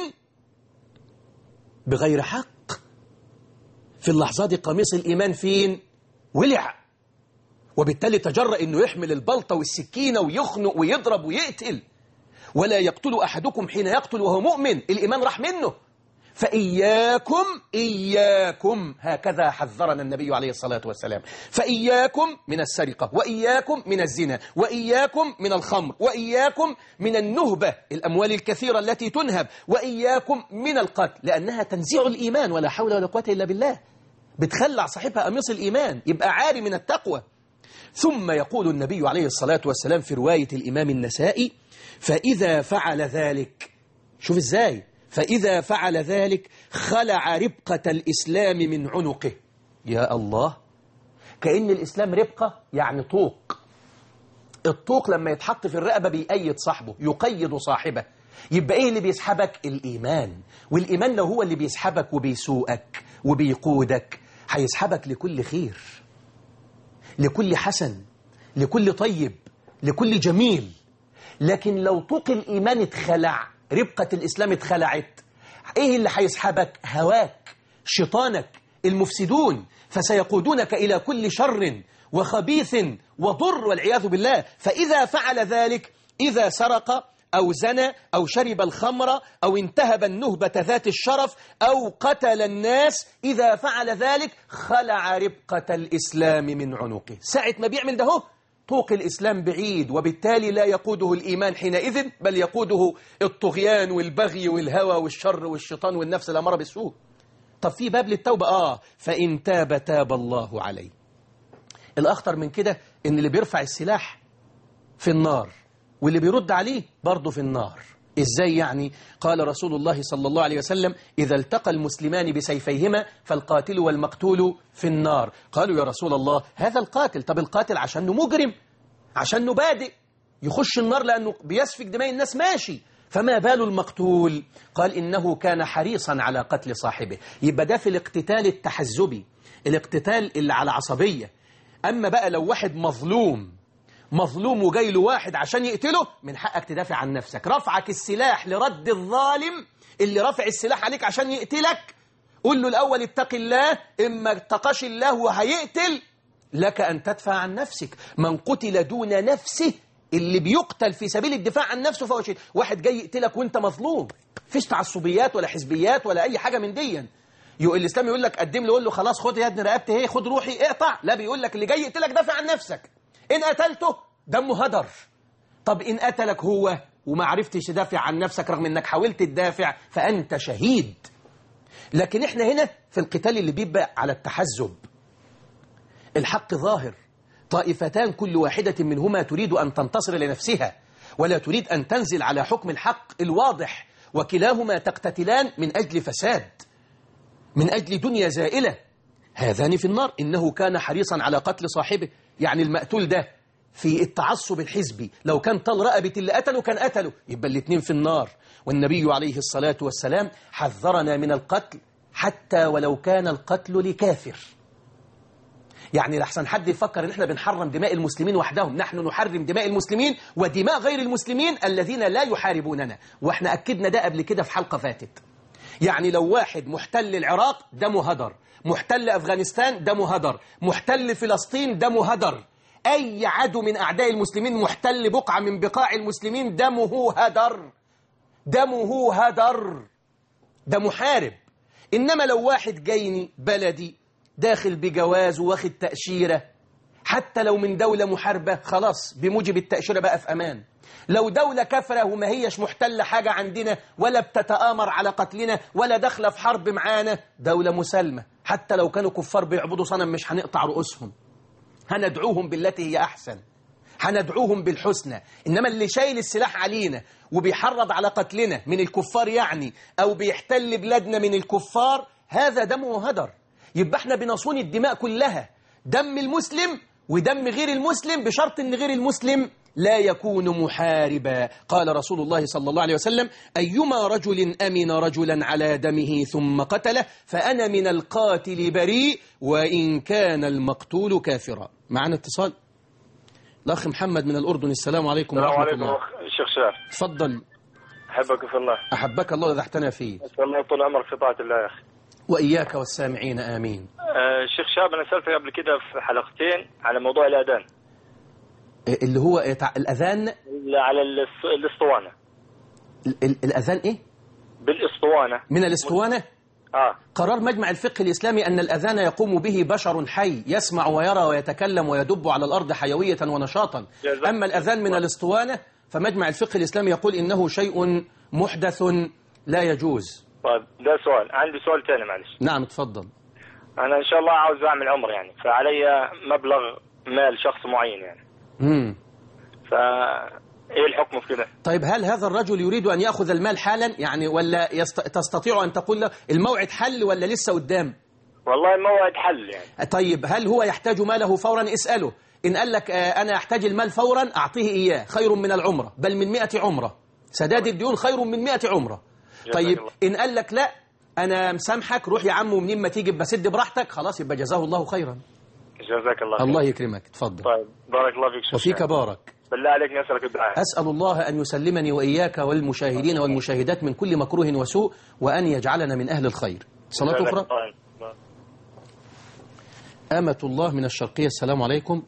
بغير حق في اللحظة دي قميص الإيمان فين؟ ولع وبالتالي تجرأ أنه يحمل البلطة والسكينة ويخنق ويضرب ويقتل ولا يقتل أحدكم حين يقتل وهو مؤمن الإيمان راح منه فإياكم إياكم هكذا حذرنا النبي عليه الصلاة والسلام فإياكم من السرقة وإياكم من الزنا وإياكم من الخمر وإياكم من النهبة الأموال الكثيرة التي تنهب وإياكم من القتل لأنها تنزيع الإيمان ولا حول ولا قوة إلا بالله بتخلع صاحبها قميص الإيمان يبقى عاري من التقوى ثم يقول النبي عليه الصلاة والسلام في رواية الإمام النسائي فإذا فعل ذلك شوف إزاي فإذا فعل ذلك خلع ربقة الإسلام من عنقه يا الله كأن الإسلام ربقة يعني طوق الطوق لما يتحط في الرقبة بيأيد صاحبه يقيد صاحبه يبقى إيه اللي بيسحبك الإيمان والإيمان لو هو اللي بيسحبك وبيسوقك وبيقودك هيسحبك لكل خير لكل حسن لكل طيب لكل جميل لكن لو طوق الإيمان اتخلع ربقة الإسلام اتخلعت إيه اللي هيسحبك هواك شيطانك المفسدون فسيقودونك إلى كل شر وخبيث وضر والعياذ بالله فإذا فعل ذلك إذا سرق أو زنى أو شرب الخمر أو انتهب النهبة ذات الشرف أو قتل الناس إذا فعل ذلك خلع ربقة الإسلام من عنقه ساعة ما بيعمل ده هو طوق الإسلام بعيد وبالتالي لا يقوده الإيمان حينئذ بل يقوده الطغيان والبغي والهوى والشر والشيطان والنفس الأمر بالسوء طب في باب للتوبة آه فإن تاب تاب الله عليه الأخطر من كده إن اللي بيرفع السلاح في النار واللي بيرد عليه برضه في النار إزاي يعني؟ قال رسول الله صلى الله عليه وسلم إذا التقى المسلمان بسيفيهما فالقاتل والمقتول في النار قالوا يا رسول الله هذا القاتل طب القاتل عشانه مجرم عشانه بادئ يخش النار لأنه بيسفك دماء الناس ماشي فما بال المقتول قال إنه كان حريصا على قتل صاحبه يبقى ده في الاقتتال التحزبي الاقتتال اللي على عصبية أما بقى لو واحد مظلوم مظلوم وجاي له واحد عشان يقتله من حقك تدافع عن نفسك رفعك السلاح لرد الظالم اللي رافع السلاح عليك عشان يقتلك قول له الأول اتق الله إما اتقاش الله وهيقتل لك أن تدفع عن نفسك من قتل دون نفسه اللي بيقتل في سبيل الدفاع عن نفسه فهو شيء واحد جاي يقتلك وانت مظلوم فيش تعصبيات ولا حزبيات ولا أي حاجة من دي يو الإسلام يقول لك قدم له يقول له خلاص خد يا ابن رقبتي هي خد روحي اقطع لا بيقول لك اللي جاي يقتلك دافع عن نفسك إن قتلته دمه هدر طب إن قتلك هو وما عرفتش تدافع عن نفسك رغم إنك حاولت تدافع فأنت شهيد لكن إحنا هنا في القتال اللي بيبقى على التحزب الحق ظاهر طائفتان كل واحدة منهما تريد أن تنتصر لنفسها ولا تريد أن تنزل على حكم الحق الواضح وكلاهما تقتتلان من أجل فساد من أجل دنيا زائلة هذان في النار إنه كان حريصا على قتل صاحبه يعني المقتول ده في التعصب الحزبي لو كان طال رقبة اللي قتله كان قتله يبقى الاثنين في النار والنبي عليه الصلاة والسلام حذرنا من القتل حتى ولو كان القتل لكافر يعني لحسن حد يفكر ان احنا بنحرم دماء المسلمين وحدهم نحن نحرم دماء المسلمين ودماء غير المسلمين الذين لا يحاربوننا واحنا اكدنا ده قبل كده في حلقة فاتت يعني لو واحد محتل العراق دمه هدر محتل افغانستان دمه هدر محتل فلسطين دمه هدر اي عدو من اعداء المسلمين محتل بقعة من بقاع المسلمين دمه هدر دمه هدر ده محارب إنما لو واحد جايني بلدي داخل بجواز واخد تأشيرة حتى لو من دولة محاربة خلاص بموجب التأشيرة بقى في أمان لو دولة كفرة وما هيش محتلة حاجة عندنا ولا بتتآمر على قتلنا ولا داخلة في حرب معانا دولة مسالمة حتى لو كانوا كفار بيعبدوا صنم مش هنقطع رؤوسهم هندعوهم بالتي هي أحسن هندعوهم بالحسنى إنما اللي شايل السلاح علينا وبيحرض على قتلنا من الكفار يعني أو بيحتل بلادنا من الكفار هذا دمه هدر يبقى احنا بنصون الدماء كلها دم المسلم ودم غير المسلم بشرط ان غير المسلم لا يكون محاربا قال رسول الله صلى الله عليه وسلم أيما رجل أمن رجلا على دمه ثم قتله فأنا من القاتل بريء وإن كان المقتول كافرا معنا اتصال الأخ محمد من الأردن السلام عليكم السلام ورحمة عليكم الله أخ الشيخ شاف تفضل أحبك في الله أحبك الله إذا احتنى فيه أسأل الله طول عمرك في طاعة الله يا أخي وإياك والسامعين آمين آه، الشيخ شاب أنا سألتك قبل كده في حلقتين على موضوع الأذان إيه اللي هو إيه تع- الأذان على الأس- الأسطوانة ال- ال- الأذان إيه؟ بالأسطوانة من الاسطوانة آه قرار مجمع الفقه الإسلامي أن الأذان يقوم به بشر حي يسمع ويرى ويتكلم ويدب على الأرض حيوية ونشاطا جزاك أما الأذان من الاسطوانة فمجمع الفقه الإسلامي يقول إنه شيء محدث لا يجوز طيب ده سؤال عندي سؤال تاني معلش نعم تفضل أنا إن شاء الله عاوز أعمل عمر يعني فعلي مبلغ مال شخص معين يعني مم. فا إيه الحكم في كده طيب هل هذا الرجل يريد أن يأخذ المال حالا يعني ولا يست... تستطيع أن تقول له الموعد حل ولا لسه قدام والله موعد حل يعني طيب هل هو يحتاج ماله فورا اسأله إن قال لك آه، أنا أحتاج المال فورا أعطيه إياه خير من العمرة بل من مئة عمرة سداد الديون خير من مئة عمرة جزاك طيب الله. إن قال لك لا أنا مسامحك روح يا عم ومنين ما تيجي بسد براحتك خلاص يبقى جزاه الله خيرا جزاك الله خير. الله يكرمك تفضل طيب بارك الله فيك شيخ وفيك شاب. بارك بالله عليك نسألك الدعاء أسأل الله أن يسلمني وإياك والمشاهدين والمشاهدات من كل مكروه وسوء وأن يجعلنا من أهل الخير صلاة جزاك أخرى الله. أمة الله من الشرقية السلام عليكم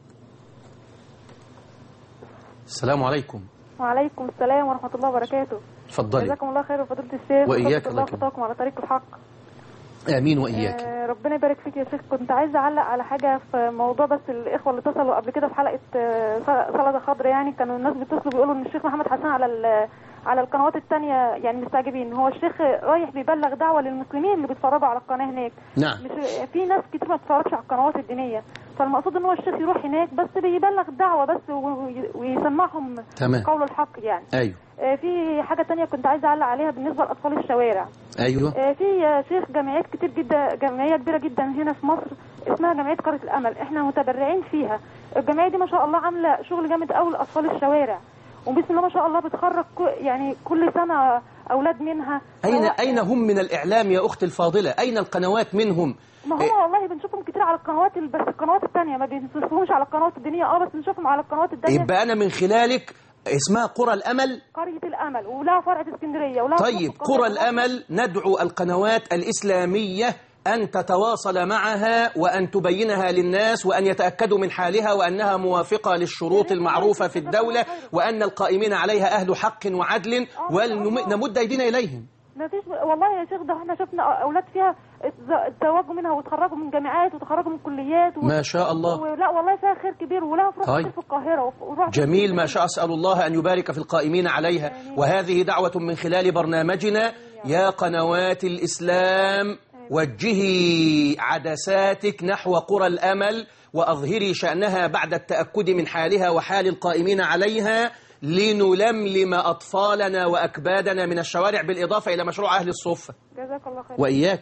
السلام عليكم وعليكم السلام ورحمة الله وبركاته تفضلي جزاكم الله خير وفضيلة الشيخ وإياك وثبت الله لك. خطاكم على طريق الحق آمين وإياك آه ربنا يبارك فيك يا شيخ كنت عايزة أعلق على حاجة في موضوع بس الإخوة اللي اتصلوا قبل كده في حلقة آه، سل- سلطة خضر يعني كانوا الناس بيتصلوا بيقولوا إن الشيخ محمد حسن على ال- على القنوات التانية يعني مستعجبين هو الشيخ رايح بيبلغ دعوة للمسلمين اللي بيتفرجوا على القناة هناك نعم مش في ناس كتير ما بتتفرجش على القنوات الدينية فالمقصود ان هو الشيخ يروح هناك بس بيبلغ الدعوة بس وي- ويسمعهم تمام قول الحق يعني أيوه آه، في حاجة تانية كنت عايزة أعلق عليها بالنسبة لأطفال الشوارع أيوه آه، في يا شيخ جمعيات كتير جدا جمعية كبيرة جدا هنا في مصر اسمها جمعية قرية الأمل احنا متبرعين فيها الجمعية دي ما شاء الله عاملة شغل جامد قوي لأطفال الشوارع وبسم الله ما شاء الله بتخرج كو- يعني كل سنة أولاد منها أين سواء- أين هم من الإعلام يا أختي الفاضلة أين القنوات منهم ما إيه. هم والله بنشوفهم كتير على القنوات ال- بس القنوات التانية ما بنشوفهمش على القنوات الدينية اه بس بنشوفهم على القنوات التانية يبقى أنا من خلالك اسمها قرى الأمل قرية الأمل ولها فرع في اسكندرية ولها طيب فرع في قرى القاهرة. الأمل ندعو القنوات الإسلامية أن تتواصل معها وأن تبينها للناس وأن يتأكدوا من حالها وأنها موافقة للشروط المعروفة في الدولة وأن القائمين عليها أهل حق وعدل ونمد أيدينا إليهم ما فيش والله يا شيخ ده احنا شفنا اولاد فيها اتز- اتزوجوا منها وتخرجوا من جامعات وتخرجوا من كليات و... ما شاء الله ولا والله فيها خير كبير ولها فروع طيب. كتير في القاهره وف- وفروع كتير جميل في ما شاء أسأل الله أن يبارك في القائمين عليها وهذه دعوة من خلال برنامجنا يا قنوات الإسلام وجهي عدساتك نحو قرى الأمل وأظهري شأنها بعد التأكد من حالها وحال القائمين عليها لنلملم أطفالنا وأكبادنا من الشوارع بالإضافة إلى مشروع أهل الصفة جزاك الله خير وإياك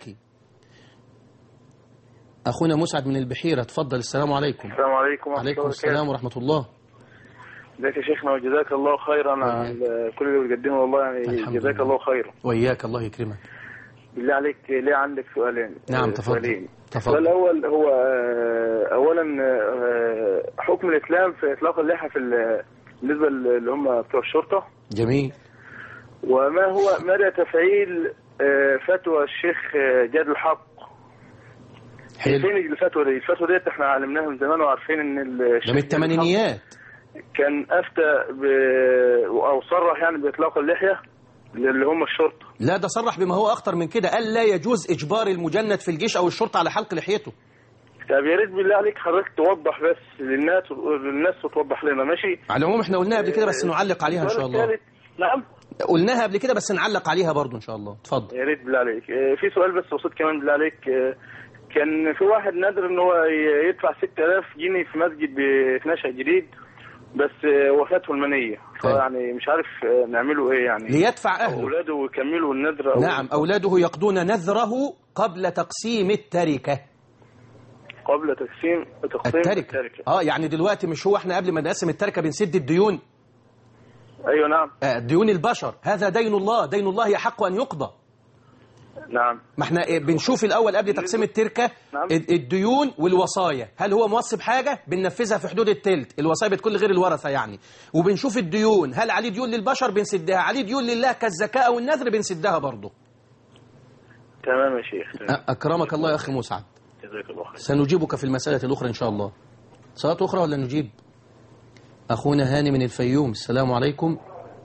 أخونا مسعد من البحيرة تفضل السلام عليكم السلام عليكم ورحمة عليكم الله السلام ورحمة الله ازيك يا شيخنا وجزاك الله خيرا على كل اللي بتقدمه والله يعني الحمد جزاك لله. الله خيرا وإياك الله يكرمك بالله عليك ليه عندك سؤالين نعم، آه، تفضل. سؤالين تفضل. السؤال الأول هو آه، أولا آه، حكم الإسلام في إطلاق اللحى في ال- بالنسبة اللي هم بتوع الشرطة جميل وما هو مدى تفعيل آه، فتوى الشيخ آه، جاد الحق حلو فين الفتوى دي؟ الفتوى ديت احنا علمناها من زمان وعارفين ان الشيخ ده من جاد الحق الثمانينيات كان افتى ب... او صرح يعني باطلاق اللحيه اللي هم الشرطه لا ده صرح بما هو أخطر من كده قال لا يجوز إجبار المجند في الجيش أو الشرطة على حلق لحيته طب يا ريت بالله عليك حضرتك توضح بس للناس للناس وتوضح لنا ماشي على العموم احنا قلناها قبل كده بس نعلق عليها إن شاء السؤال الله الثالث نعم قلناها قبل كده بس نعلق عليها برضو إن شاء الله اتفضل يا ريت بالله عليك آه، في سؤال بس بسيط كمان بالله عليك آه، كان في واحد نادر ان هو ي- يدفع 6000 جنيه في مسجد ب- في نشأ جديد بس آه، وفاته المنيه طيب. فيعني مش عارف آه، نعمله ايه يعني ليدفع أهله اولاده يكملوا النذر أو نعم أولاده يقضون نذره قبل تقسيم التركة قبل تقسيم تقسيم التركة اه يعني دلوقتي مش هو احنا قبل ما نقسم التركة بنسد الديون ايوه نعم آه ديون البشر هذا دين الله دين الله يحق أن يقضى نعم ما احنا إيه، بنشوف الأول قبل تقسيم التركة نعم. ال- الديون والوصايا هل هو موصي بحاجة بننفذها في حدود التلت الوصايا بتكون لغير الورثة يعني وبنشوف الديون هل عليه ديون للبشر بنسدها عليه ديون لله كالزكاة أو النذر بنسدها برضه تمام يا شيخ تمام. أ- أكرمك الله يا أخي مسعد جزاك الله خير سنجيبك في المسألة الأخرى إن شاء الله صلاة أخرى ولا نجيب أخونا هاني من الفيوم السلام عليكم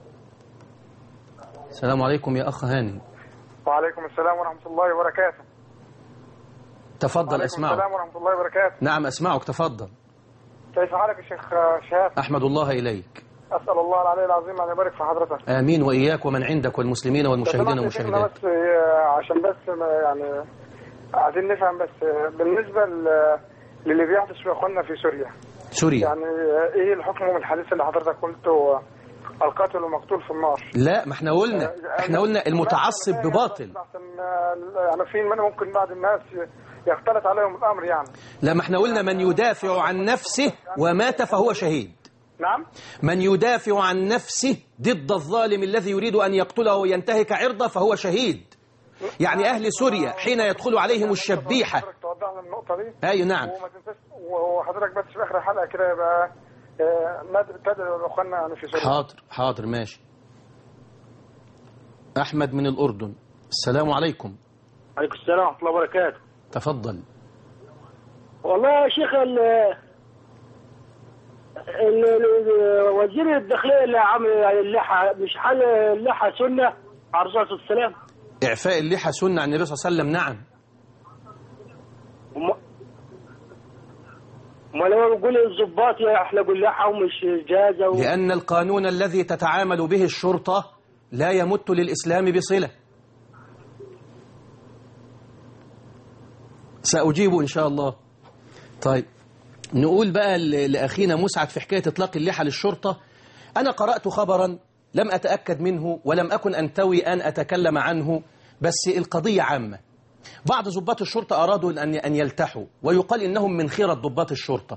السلام عليكم يا أخ هاني وعليكم السلام ورحمة الله وبركاته تفضل وعليكم أسمعك السلام ورحمة الله وبركاته نعم أسمعك تفضل كيف حالك يا شيخ شهاب أحمد الله إليك أسأل الله العلي العظيم أن يبارك في حضرتك آمين وإياك ومن عندك والمسلمين والمشاهدين لو سمحت يا شيخنا والمشاهدات بس آه، عشان بس ما يعني عايزين نفهم بس آه، بالنسبة ل- للي بيحدث في إخواننا في سوريا سوريا يعني آه، إيه الحكم من الحديث اللي حضرتك قلته آه، القاتل ومقتول في النار لا ما احنا قلنا احنا قلنا المتعصب بباطل عشان آه، يعني في من ممكن بعض الناس يختلط عليهم الأمر يعني لا ما احنا قلنا من يدافع عن نفسه ومات فهو شهيد نعم من يدافع عن نفسه ضد الظالم الذي يريد أن يقتله وينتهك عرضه فهو شهيد يعني أهل سوريا حين يدخل عليهم الشبيحة حضرتك توضح لنا النقطة دي أي نعم وما تنساش وحضرتك بس في اخر الحلقه كده يبقى آه، ند- تدعو لاخواننا يعني في سوريا حاضر حاضر ماشي أحمد من الأردن السلام عليكم عليكم السلام ورحمه الله وبركاته تفضل والله يا شيخ ال ال- ال- وزير الداخليه اللي عامل اللحى مش حل اللحى سنه على الرسول صلى الله عليه وسلم إعفاء اللحى سنة عن النبي صلى الله عليه وسلم نعم وم- ما لما بقول الضباط يحلقوا اللحى ومش جازه و... لأن القانون الذي تتعامل به الشرطة لا يمت للإسلام بصلة سأجيب إن شاء الله طيب نقول بقى ل- لأخينا مسعد في حكاية إطلاق اللحى للشرطة أنا قرأت خبرا لم أتأكد منه ولم أكن أنتوي أن أتكلم عنه بس القضية عامة بعض ضباط الشرطة أرادوا أن أن يلتحوا ويقال إنهم من خيرة ضباط الشرطة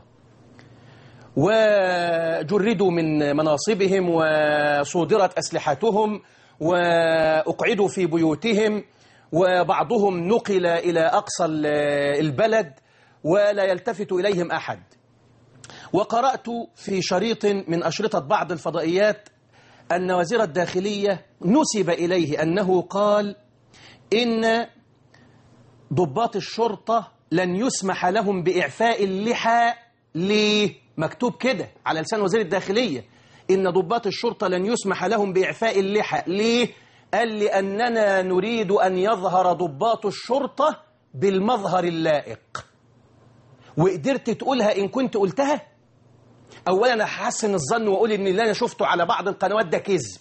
وجردوا من مناصبهم وصودرت أسلحتهم وأقعدوا في بيوتهم وبعضهم نقل إلى أقصى ال- البلد ولا يلتفت إليهم أحد وقرأت في شريط من أشرطة بعض الفضائيات أن وزير الداخلية نسب إليه أنه قال إن ضباط الشرطة لن يسمح لهم بإعفاء اللحى ليه؟ مكتوب كده على لسان وزير الداخلية إن ضباط الشرطة لن يسمح لهم بإعفاء اللحى ليه؟ قال لأننا نريد أن يظهر ضباط الشرطة بالمظهر اللائق وقدرت تقولها إن كنت قلتها أولا أحسن الظن وأقول إن اللي أنا شفته على بعض القنوات ده كذب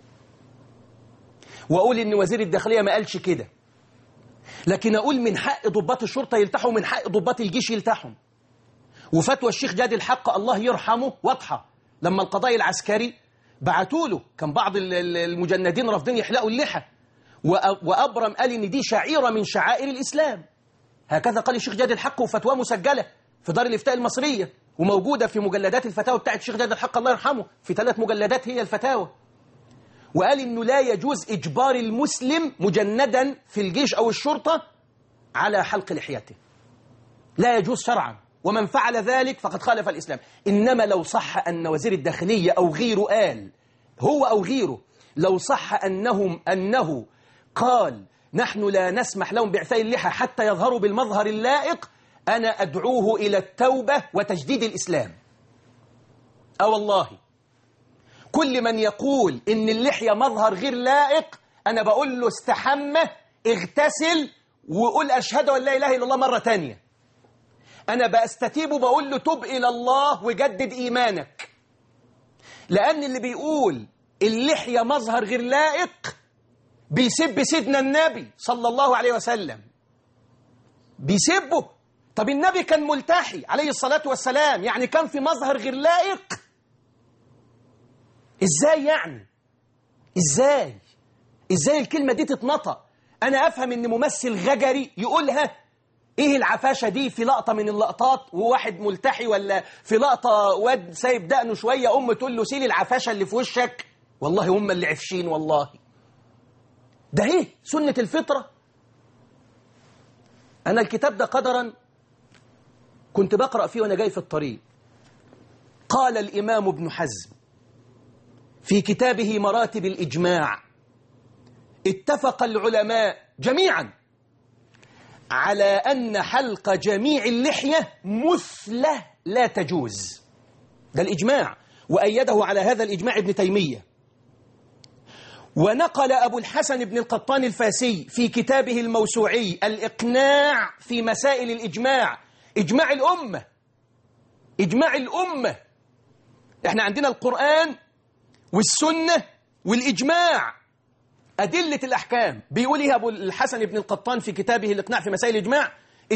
وأقول إن وزير الداخلية ما قالش كده لكن أقول من حق ضباط الشرطة يلتحوا من حق ضباط الجيش يلتحوا وفتوى الشيخ جاد الحق الله يرحمه واضحة لما القضاء العسكري بعتوا له كان بعض ال- ال- المجندين رافضين يحلقوا اللحى وأ- وأبرم قال إن دي شعيرة من شعائر الإسلام هكذا قال الشيخ جاد الحق وفتوى مسجلة في دار الإفتاء المصرية وموجودة في مجلدات الفتاوى بتاعت الشيخ جاد الحق الله يرحمه في ثلاث مجلدات هي الفتاوى وقال إنه لا يجوز إجبار المسلم مجندا في الجيش أو الشرطة على حلق لحيته لا يجوز شرعا ومن فعل ذلك فقد خالف الإسلام إنما لو صح أن وزير الداخلية أو غيره قال هو أو غيره لو صح أنهم أنه قال نحن لا نسمح لهم بإعفاء اللحى حتى يظهروا بالمظهر اللائق أنا أدعوه إلى التوبة وتجديد الإسلام أه والله كل من يقول إن اللحية مظهر غير لائق أنا بقول له استحمى اغتسل وقول أشهد أن لا إله إلا الله مرة تانية أنا بأستتيب وبقول له تب إلى الله وجدد إيمانك لأن اللي بيقول اللحية مظهر غير لائق بيسب سيدنا النبي صلى الله عليه وسلم بيسبه طب النبي كان ملتحي عليه الصلاة والسلام يعني كان في مظهر غير لائق ازاي يعني ازاي ازاي الكلمة دي تتنطق انا افهم ان ممثل غجري يقولها ايه العفاشة دي في لقطة من اللقطات وواحد ملتحي ولا في لقطة واد سايب دقنه شوية ام تقول له سيل العفاشة اللي في وشك والله هم اللي عفشين والله ده ايه سنة الفطرة انا الكتاب ده قدرا كنت بقرأ فيه وانا جاي في الطريق قال الامام ابن حزم في كتابه مراتب الإجماع اتفق العلماء جميعا على أن حلق جميع اللحية مثلة لا تجوز ده الإجماع وأيده على هذا الإجماع ابن تيمية ونقل أبو الحسن بن القطان الفاسي في كتابه الموسوعي الإقناع في مسائل الإجماع إجماع الأمة إجماع الأمة إحنا عندنا القرآن والسنة والإجماع أدلة الأحكام بيقول إيه أبو الحسن بن القطان في كتابه الإقناع في مسائل الإجماع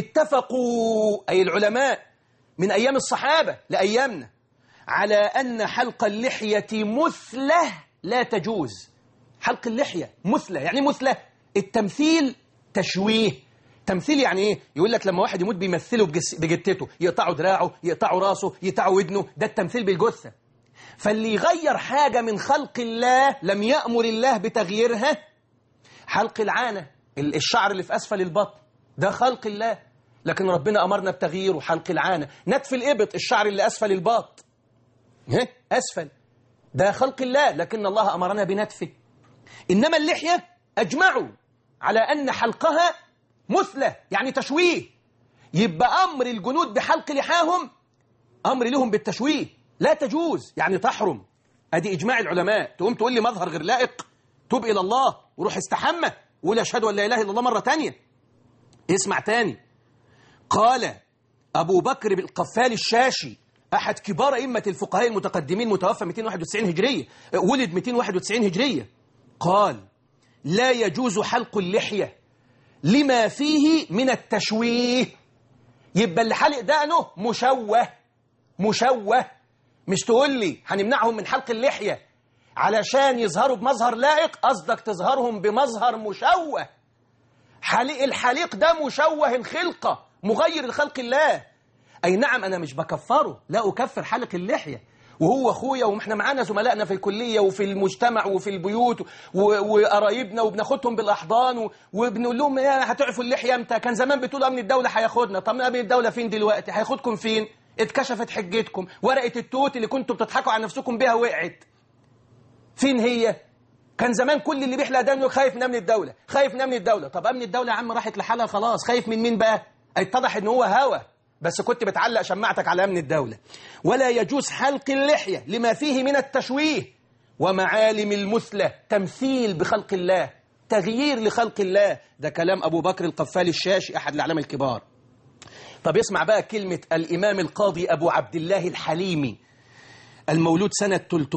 اتفقوا أي العلماء من أيام الصحابة لأيامنا على أن حلق اللحية مثلة لا تجوز حلق اللحية مثلة يعني مثلة التمثيل تشويه تمثيل يعني ايه يقول لك لما واحد يموت بيمثله بجس- بجتته يقطعوا دراعه يقطعوا راسه يقطعوا ودنه ده التمثيل بالجثة فاللي يغير حاجة من خلق الله لم يأمر الله بتغييرها حلق العانة ال- الشعر اللي في أسفل البطن ده خلق الله لكن ربنا أمرنا بتغييره حلق العانة نتف الإبط الشعر اللي أسفل الباط ها؟ أسفل ده خلق الله لكن الله أمرنا بنتفه إنما اللحية أجمعوا على أن حلقها مثلة يعني تشويه يبقى أمر الجنود بحلق لحاهم أمر لهم بالتشويه لا تجوز يعني تحرم أدي إجماع العلماء تقوم تقول لي مظهر غير لائق توب إلى الله وروح استحمى وقول أشهد أن لا إله إلا الله مرة تانية اسمع تاني قال أبو بكر بالقفال الشاشي أحد كبار أئمة الفقهاء المتقدمين متوفى 291 هجرية ولد 291 هجرية قال لا يجوز حلق اللحية لما فيه من التشويه يبقى اللي حلق دقنه مشوه مشوه مش تقول لي هنمنعهم من حلق اللحية علشان يظهروا بمظهر لائق قصدك تظهرهم بمظهر مشوه حليق الحليق ده مشوه الخلقة مغير لخلق الله أي نعم أنا مش بكفره لا أكفر حلق اللحية وهو أخويا وإحنا معانا زملائنا في الكلية وفي المجتمع وفي البيوت و- وقرايبنا وبناخدهم بالأحضان و- وبنقول لهم يا هتعرفوا اللحية امتى كان زمان بتقولوا أمن الدولة هياخدنا طب أمن الدولة فين دلوقتي هياخدكم فين اتكشفت حجتكم ورقة التوت اللي كنتوا بتضحكوا على نفسكم بيها وقعت فين هي كان زمان كل اللي بيحلق دقنه خايف من امن الدوله خايف من امن الدوله طب امن الدوله يا عم راحت لحالها خلاص خايف من مين بقى اتضح ان هو هوى بس كنت بتعلق شماعتك على امن الدوله ولا يجوز حلق اللحيه لما فيه من التشويه ومعالم المثلى تمثيل بخلق الله تغيير لخلق الله ده كلام ابو بكر القفال الشاشي احد الاعلام الكبار طب اسمع بقى كلمه الامام القاضي ابو عبد الله الحليمي المولود سنة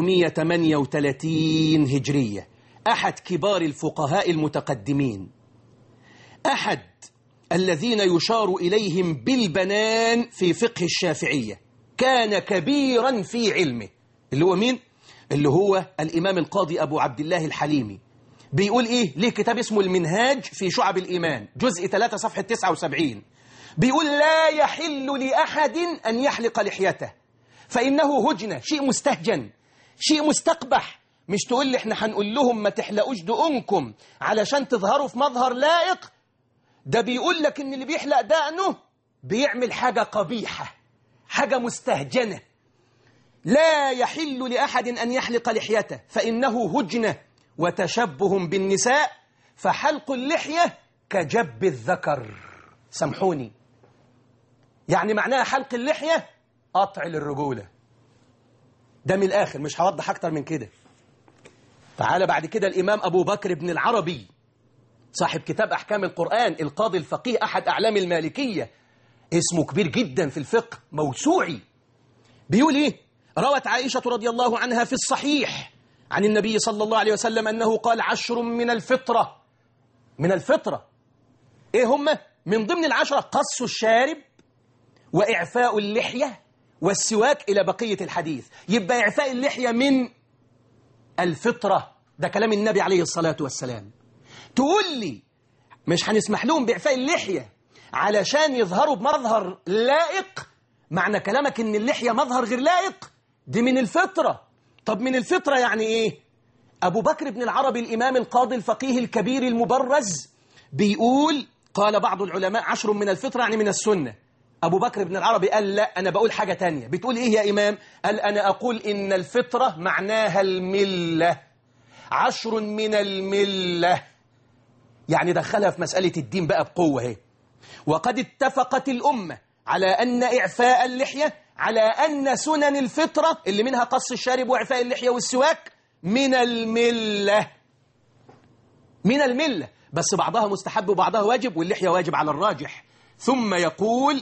338 هجرية أحد كبار الفقهاء المتقدمين أحد الذين يشار إليهم بالبنان في فقه الشافعية كان كبيرا في علمه اللي هو مين؟ اللي هو الإمام القاضي أبو عبد الله الحليمي بيقول إيه؟ ليه كتاب اسمه المنهاج في شعب الإيمان جزء 3 صفحة 79 بيقول لا يحل لأحد أن يحلق لحيته فإنه هجنة شيء مستهجن شيء مستقبح مش تقول لي احنا هنقول لهم ما تحلقوش دقنكم علشان تظهروا في مظهر لائق ده بيقول لك ان اللي بيحلق دقنه بيعمل حاجة قبيحة حاجة مستهجنة لا يحل لأحد أن يحلق لحيته فإنه هجنة وتشبه بالنساء فحلق اللحية كجب الذكر سامحوني يعني معناها حلق اللحية قطع للرجولة ده من الآخر مش هوضح أكتر من كده تعالى بعد كده الإمام أبو بكر بن العربي صاحب كتاب أحكام القرآن القاضي الفقيه أحد أعلام المالكية اسمه كبير جدا في الفقه موسوعي بيقول إيه روت عائشة رضي الله عنها في الصحيح عن النبي صلى الله عليه وسلم أنه قال عشر من الفطرة من الفطرة إيه هم؟ من ضمن العشرة قص الشارب وإعفاء اللحية والسواك إلى بقية الحديث يبقى إعفاء اللحية من الفطرة ده كلام النبي عليه الصلاة والسلام تقول لي مش هنسمح لهم بإعفاء اللحية علشان يظهروا بمظهر لائق معنى كلامك إن اللحية مظهر غير لائق دي من الفطرة طب من الفطرة يعني إيه أبو بكر بن العربي الإمام القاضي الفقيه الكبير المبرز بيقول قال بعض العلماء عشر من الفطرة يعني من السنة أبو بكر بن العربي قال لا أنا بقول حاجة تانية بتقول إيه يا إمام قال أنا أقول إن الفطرة معناها الملة عشر من الملة يعني دخلها في مسألة الدين بقى بقوة هي وقد اتفقت الأمة على أن إعفاء اللحية على أن سنن الفطرة اللي منها قص الشارب وإعفاء اللحية والسواك من الملة من الملة بس بعضها مستحب وبعضها واجب واللحية واجب على الراجح ثم يقول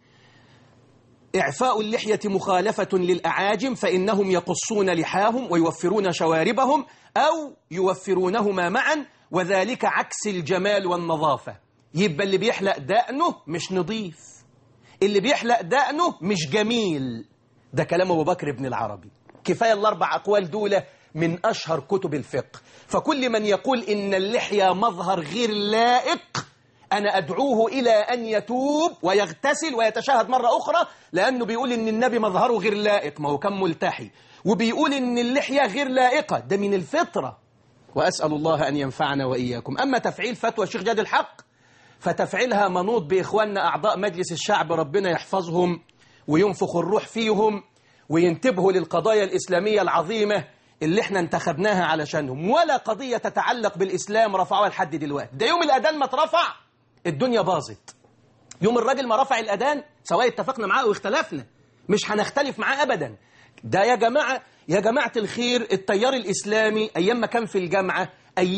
إعفاء اللحية مخالفة للأعاجم فإنهم يقصون لحاهم ويوفرون شواربهم أو يوفرونهما معا وذلك عكس الجمال والنظافة يبقى اللي بيحلق دقنه مش نظيف اللي بيحلق دقنه مش جميل ده كلام أبو بكر بن العربي كفاية الأربع أقوال دولة من أشهر كتب الفقه فكل من يقول إن اللحية مظهر غير لائق أنا أدعوه إلى أن يتوب ويغتسل ويتشاهد مرة أخرى لأنه بيقول إن النبي مظهره غير لائق ما هو كان ملتحي وبيقول إن اللحية غير لائقة ده من الفطرة وأسأل الله أن ينفعنا وإياكم أما تفعيل فتوى الشيخ جاد الحق فتفعيلها منوط بإخواننا أعضاء مجلس الشعب ربنا يحفظهم وينفخ الروح فيهم وينتبهوا للقضايا الإسلامية العظيمة اللي احنا انتخبناها علشانهم ولا قضية تتعلق بالإسلام رفعوها لحد دلوقتي ده يوم الأذان ما اترفع الدنيا باظت يوم الراجل ما رفع الأذان سواء اتفقنا معاه واختلفنا مش هنختلف معاه أبدا ده يا جماعة يا جماعة الخير التيار الإسلامي أيام ما كان في الجامعة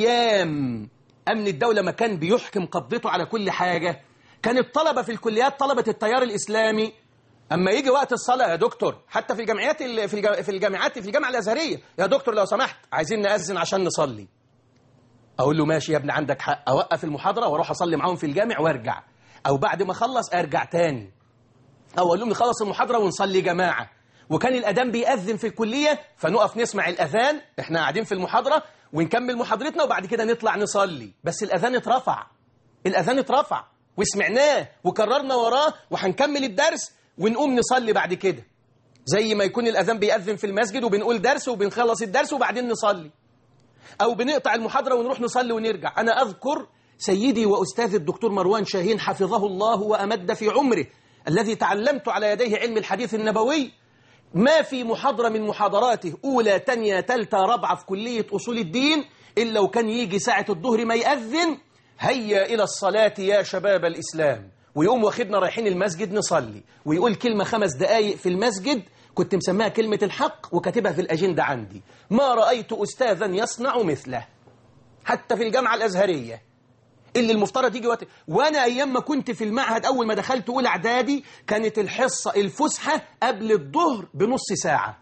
أيام أمن الدولة ما كان بيحكم قبضته على كل حاجة كان الطلبة في الكليات طلبة التيار الإسلامي أما يجي وقت الصلاة يا دكتور حتى في الجامعات في الجا- في الجامعات في الجامعة الأزهرية يا دكتور لو سمحت عايزين نأذن عشان نصلي أقول له ماشي يا ابني عندك حق أوقف المحاضرة وأروح أصلي معاهم في الجامع وأرجع أو بعد ما أخلص أرجع تاني أو أقول لهم نخلص المحاضرة ونصلي جماعة وكان الأذان بيأذن في الكلية فنقف نسمع الأذان إحنا قاعدين في المحاضرة ونكمل محاضرتنا وبعد كده نطلع نصلي بس الأذان اترفع الأذان اترفع وسمعناه وكررنا وراه وهنكمل الدرس ونقوم نصلي بعد كده زي ما يكون الأذان بيأذن في المسجد وبنقول درس وبنخلص الدرس وبعدين نصلي أو بنقطع المحاضرة ونروح نصلي ونرجع أنا أذكر سيدي وأستاذ الدكتور مروان شاهين حفظه الله وأمد في عمره الذي تعلمت على يديه علم الحديث النبوي ما في محاضرة من محاضراته أولى تانية تالتة رابعة في كلية أصول الدين إلا وكان يجي ساعة الظهر ما يأذن هيا إلى الصلاة يا شباب الإسلام ويقوم واخدنا رايحين المسجد نصلي ويقول كلمة خمس دقايق في المسجد كنت مسميها كلمة الحق وكاتبها في الأجندة عندي ما رأيت أستاذا يصنع مثله حتى في الجامعة الأزهرية اللي المفترض يجي وقت وانا ايام ما كنت في المعهد اول ما دخلت اولى اعدادي كانت الحصه الفسحه قبل الظهر بنص ساعه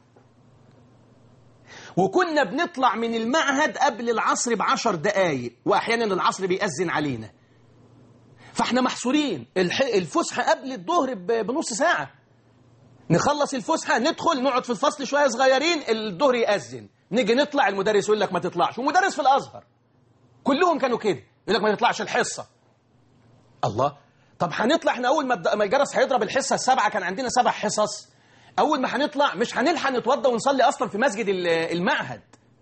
وكنا بنطلع من المعهد قبل العصر بعشر دقايق واحيانا العصر بيأذن علينا فاحنا محصورين الح... الفسحه قبل الظهر ب... بنص ساعه نخلص الفسحه ندخل نقعد في الفصل شويه صغيرين الظهر يأذن نيجي نطلع المدرس يقول لك ما تطلعش ومدرس في الازهر كلهم كانوا كده يقول لك ما تطلعش الحصه الله طب هنطلع احنا اول ما الد- ما الجرس هيضرب الحصه السبعه كان عندنا سبع حصص اول ما هنطلع مش هنلحق نتوضى ونصلي اصلا في مسجد ال- المعهد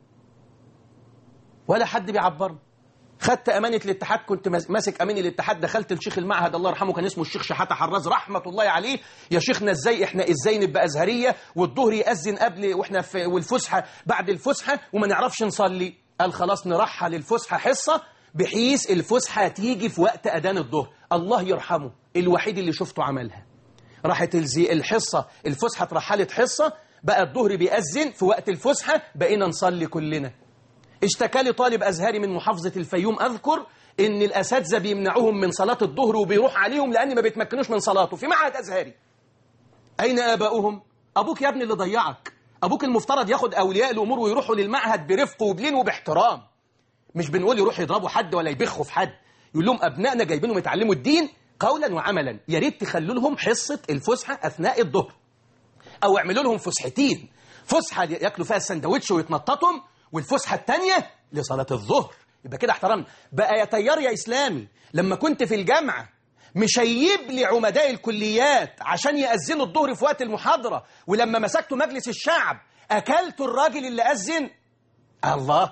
ولا حد بيعبرنا خدت امانه الاتحاد كنت ماس- ماسك امين الاتحاد دخلت لشيخ المعهد الله يرحمه كان اسمه الشيخ شحاته حراز رحمه الله عليه يا شيخنا ازاي احنا ازاي نبقى ازهريه والظهر ياذن قبل واحنا في والفسحه بعد الفسحه وما نعرفش نصلي قال خلاص نرحل الفسحه حصه بحيث الفسحه تيجي في وقت اذان الظهر الله يرحمه الوحيد اللي شفته عملها راحت الزي الحصة الفسحة اترحلت حصة بقى الظهر بيأذن في وقت الفسحة بقينا نصلي كلنا اشتكى لي طالب أزهري من محافظة الفيوم أذكر إن الأساتذة بيمنعوهم من صلاة الظهر وبيروح عليهم لأن ما بيتمكنوش من صلاته في معهد أزهري أين آباؤهم؟ أبوك يا ابني اللي ضيعك أبوك المفترض ياخد أولياء الأمور ويروحوا للمعهد برفق وبلين وباحترام مش بنقول يروح يضربوا حد ولا يبخوا في حد يقول لهم أبنائنا جايبينهم يتعلموا الدين قولا وعملا يا ريت تخلوا لهم حصة الفسحة أثناء الظهر أو اعملوا لهم فسحتين فسحة ياكلوا فيها السندوتش ويتنططهم والفسحة التانية لصلاة الظهر يبقى كده احترمنا بقى يا تيار يا إسلامي لما كنت في الجامعة مشيب لي عمداء الكليات عشان يأذنوا الظهر في وقت المحاضرة ولما مسكتوا مجلس الشعب أكلتوا الراجل اللي أذن الله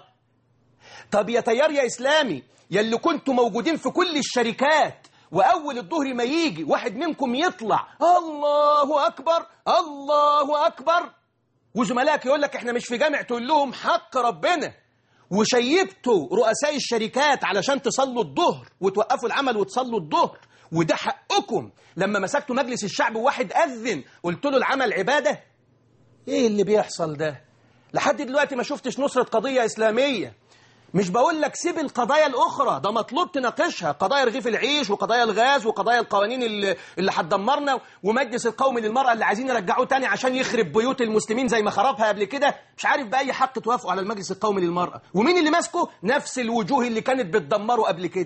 طب يا تيار يا إسلامي يلي كنتوا موجودين في كل الشركات وأول الظهر ما يجي واحد منكم يطلع الله أكبر الله أكبر وزملائك يقول لك احنا مش في جامع تقول لهم حق ربنا وشيبتوا رؤساء الشركات علشان تصلوا الظهر وتوقفوا العمل وتصلوا الظهر وده حقكم لما مسكتوا مجلس الشعب وواحد أذن قلت له العمل عبادة ايه اللي بيحصل ده لحد دلوقتي ما شفتش نصرة قضية إسلامية مش بقول لك سيب القضايا الأخرى ده مطلوب تناقشها قضايا رغيف العيش وقضايا الغاز وقضايا القوانين اللي, اللي هتدمرنا ومجلس القومي للمرأة اللي عايزين يرجعوه تاني عشان يخرب بيوت المسلمين زي ما خربها قبل كده مش عارف بأي حق توافقوا على المجلس القومي للمرأة ومين اللي ماسكه نفس الوجوه اللي كانت بتدمره قبل كده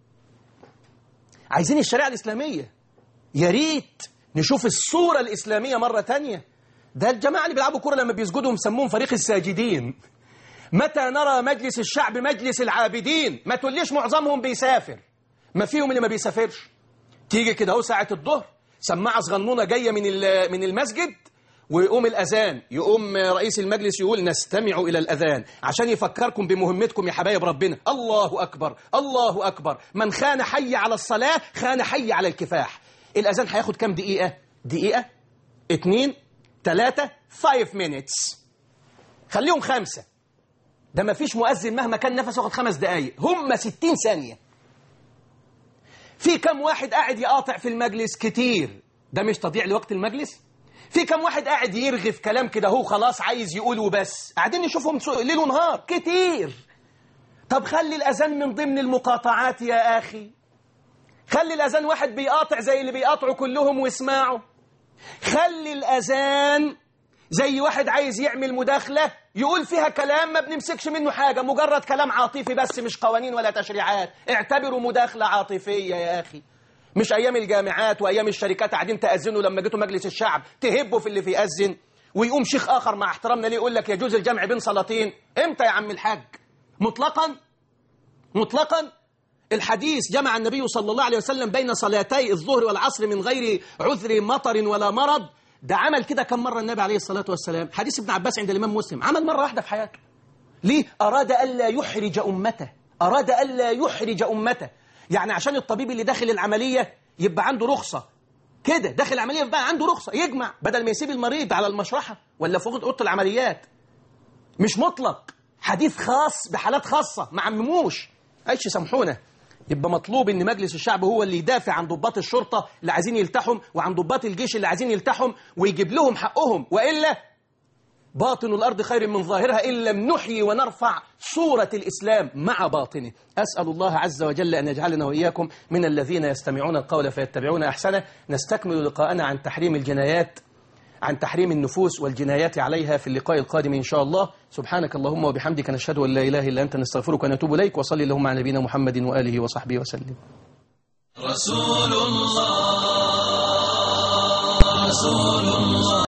عايزين الشريعة الإسلامية يا ريت نشوف الصورة الإسلامية مرة تانية ده الجماعة اللي بيلعبوا كورة لما بيسجدوا مسموهم فريق الساجدين متى نرى مجلس الشعب مجلس العابدين ما تقوليش معظمهم بيسافر ما فيهم اللي ما بيسافرش تيجي كده اهو ساعة الظهر سماعة صغنونة جاية من من المسجد ويقوم الأذان يقوم رئيس المجلس يقول نستمع إلى الأذان عشان يفكركم بمهمتكم يا حبايب ربنا الله أكبر الله أكبر من خان حي على الصلاة خان حي على الكفاح الأذان هياخد كام دقيقة دقيقة اتنين تلاتة فايف minutes خليهم خمسة ده ما فيش مؤذن مهما كان نفسه ياخد خمس دقايق هم ستين ثانية في كم واحد قاعد يقاطع في المجلس كتير ده مش تضييع لوقت المجلس في كم واحد قاعد يرغي في كلام كده هو خلاص عايز يقول وبس قاعدين نشوفهم ليل ونهار كتير طب خلي الأذان من ضمن المقاطعات يا أخي خلي الأذان واحد بيقاطع زي اللي بيقاطعوا كلهم واسمعوا خلي الأذان زي واحد عايز يعمل مداخلة يقول فيها كلام ما بنمسكش منه حاجة مجرد كلام عاطفي بس مش قوانين ولا تشريعات اعتبروا مداخلة عاطفية يا أخي مش أيام الجامعات وأيام الشركات قاعدين تأذنوا لما جيتوا مجلس الشعب تهبوا في اللي فيأذن ويقوم شيخ آخر مع احترامنا ليه يقول لك يجوز الجمع بين صلاتين امتى يا عم الحاج مطلقا مطلقا الحديث جمع النبي صلى الله عليه وسلم بين صلاتي الظهر والعصر من غير عذر مطر ولا مرض ده عمل كده كم مرة النبي عليه الصلاة والسلام حديث ابن عباس عند الإمام مسلم عمل مرة واحدة في حياته ليه؟ أراد ألا يحرج أمته أراد ألا يحرج أمته يعني عشان الطبيب اللي داخل العملية يبقى عنده رخصة كده داخل العملية يبقى عنده رخصة يجمع بدل ما يسيب المريض على المشرحة ولا فوق أوضة العمليات مش مطلق حديث خاص بحالات خاصة ما عمموش ايش سامحونا يبقى مطلوب ان مجلس الشعب هو اللي يدافع عن ضباط الشرطة اللي عايزين يلتحم وعن ضباط الجيش اللي عايزين يلتحم ويجيب لهم حقهم وإلا باطن الأرض خير من ظاهرها إن لم نحيي ونرفع صورة الإسلام مع باطنه أسأل الله عز وجل أن يجعلنا وإياكم من الذين يستمعون القول فيتبعون أحسنه نستكمل لقاءنا عن تحريم الجنايات عن تحريم النفوس والجنايات عليها في اللقاء القادم إن شاء الله سبحانك اللهم وبحمدك نشهد أن لا إله إلا أنت نستغفرك ونتوب إليك وصلي اللهم على نبينا محمد وآله وصحبه وسلم رسول الله رسول الله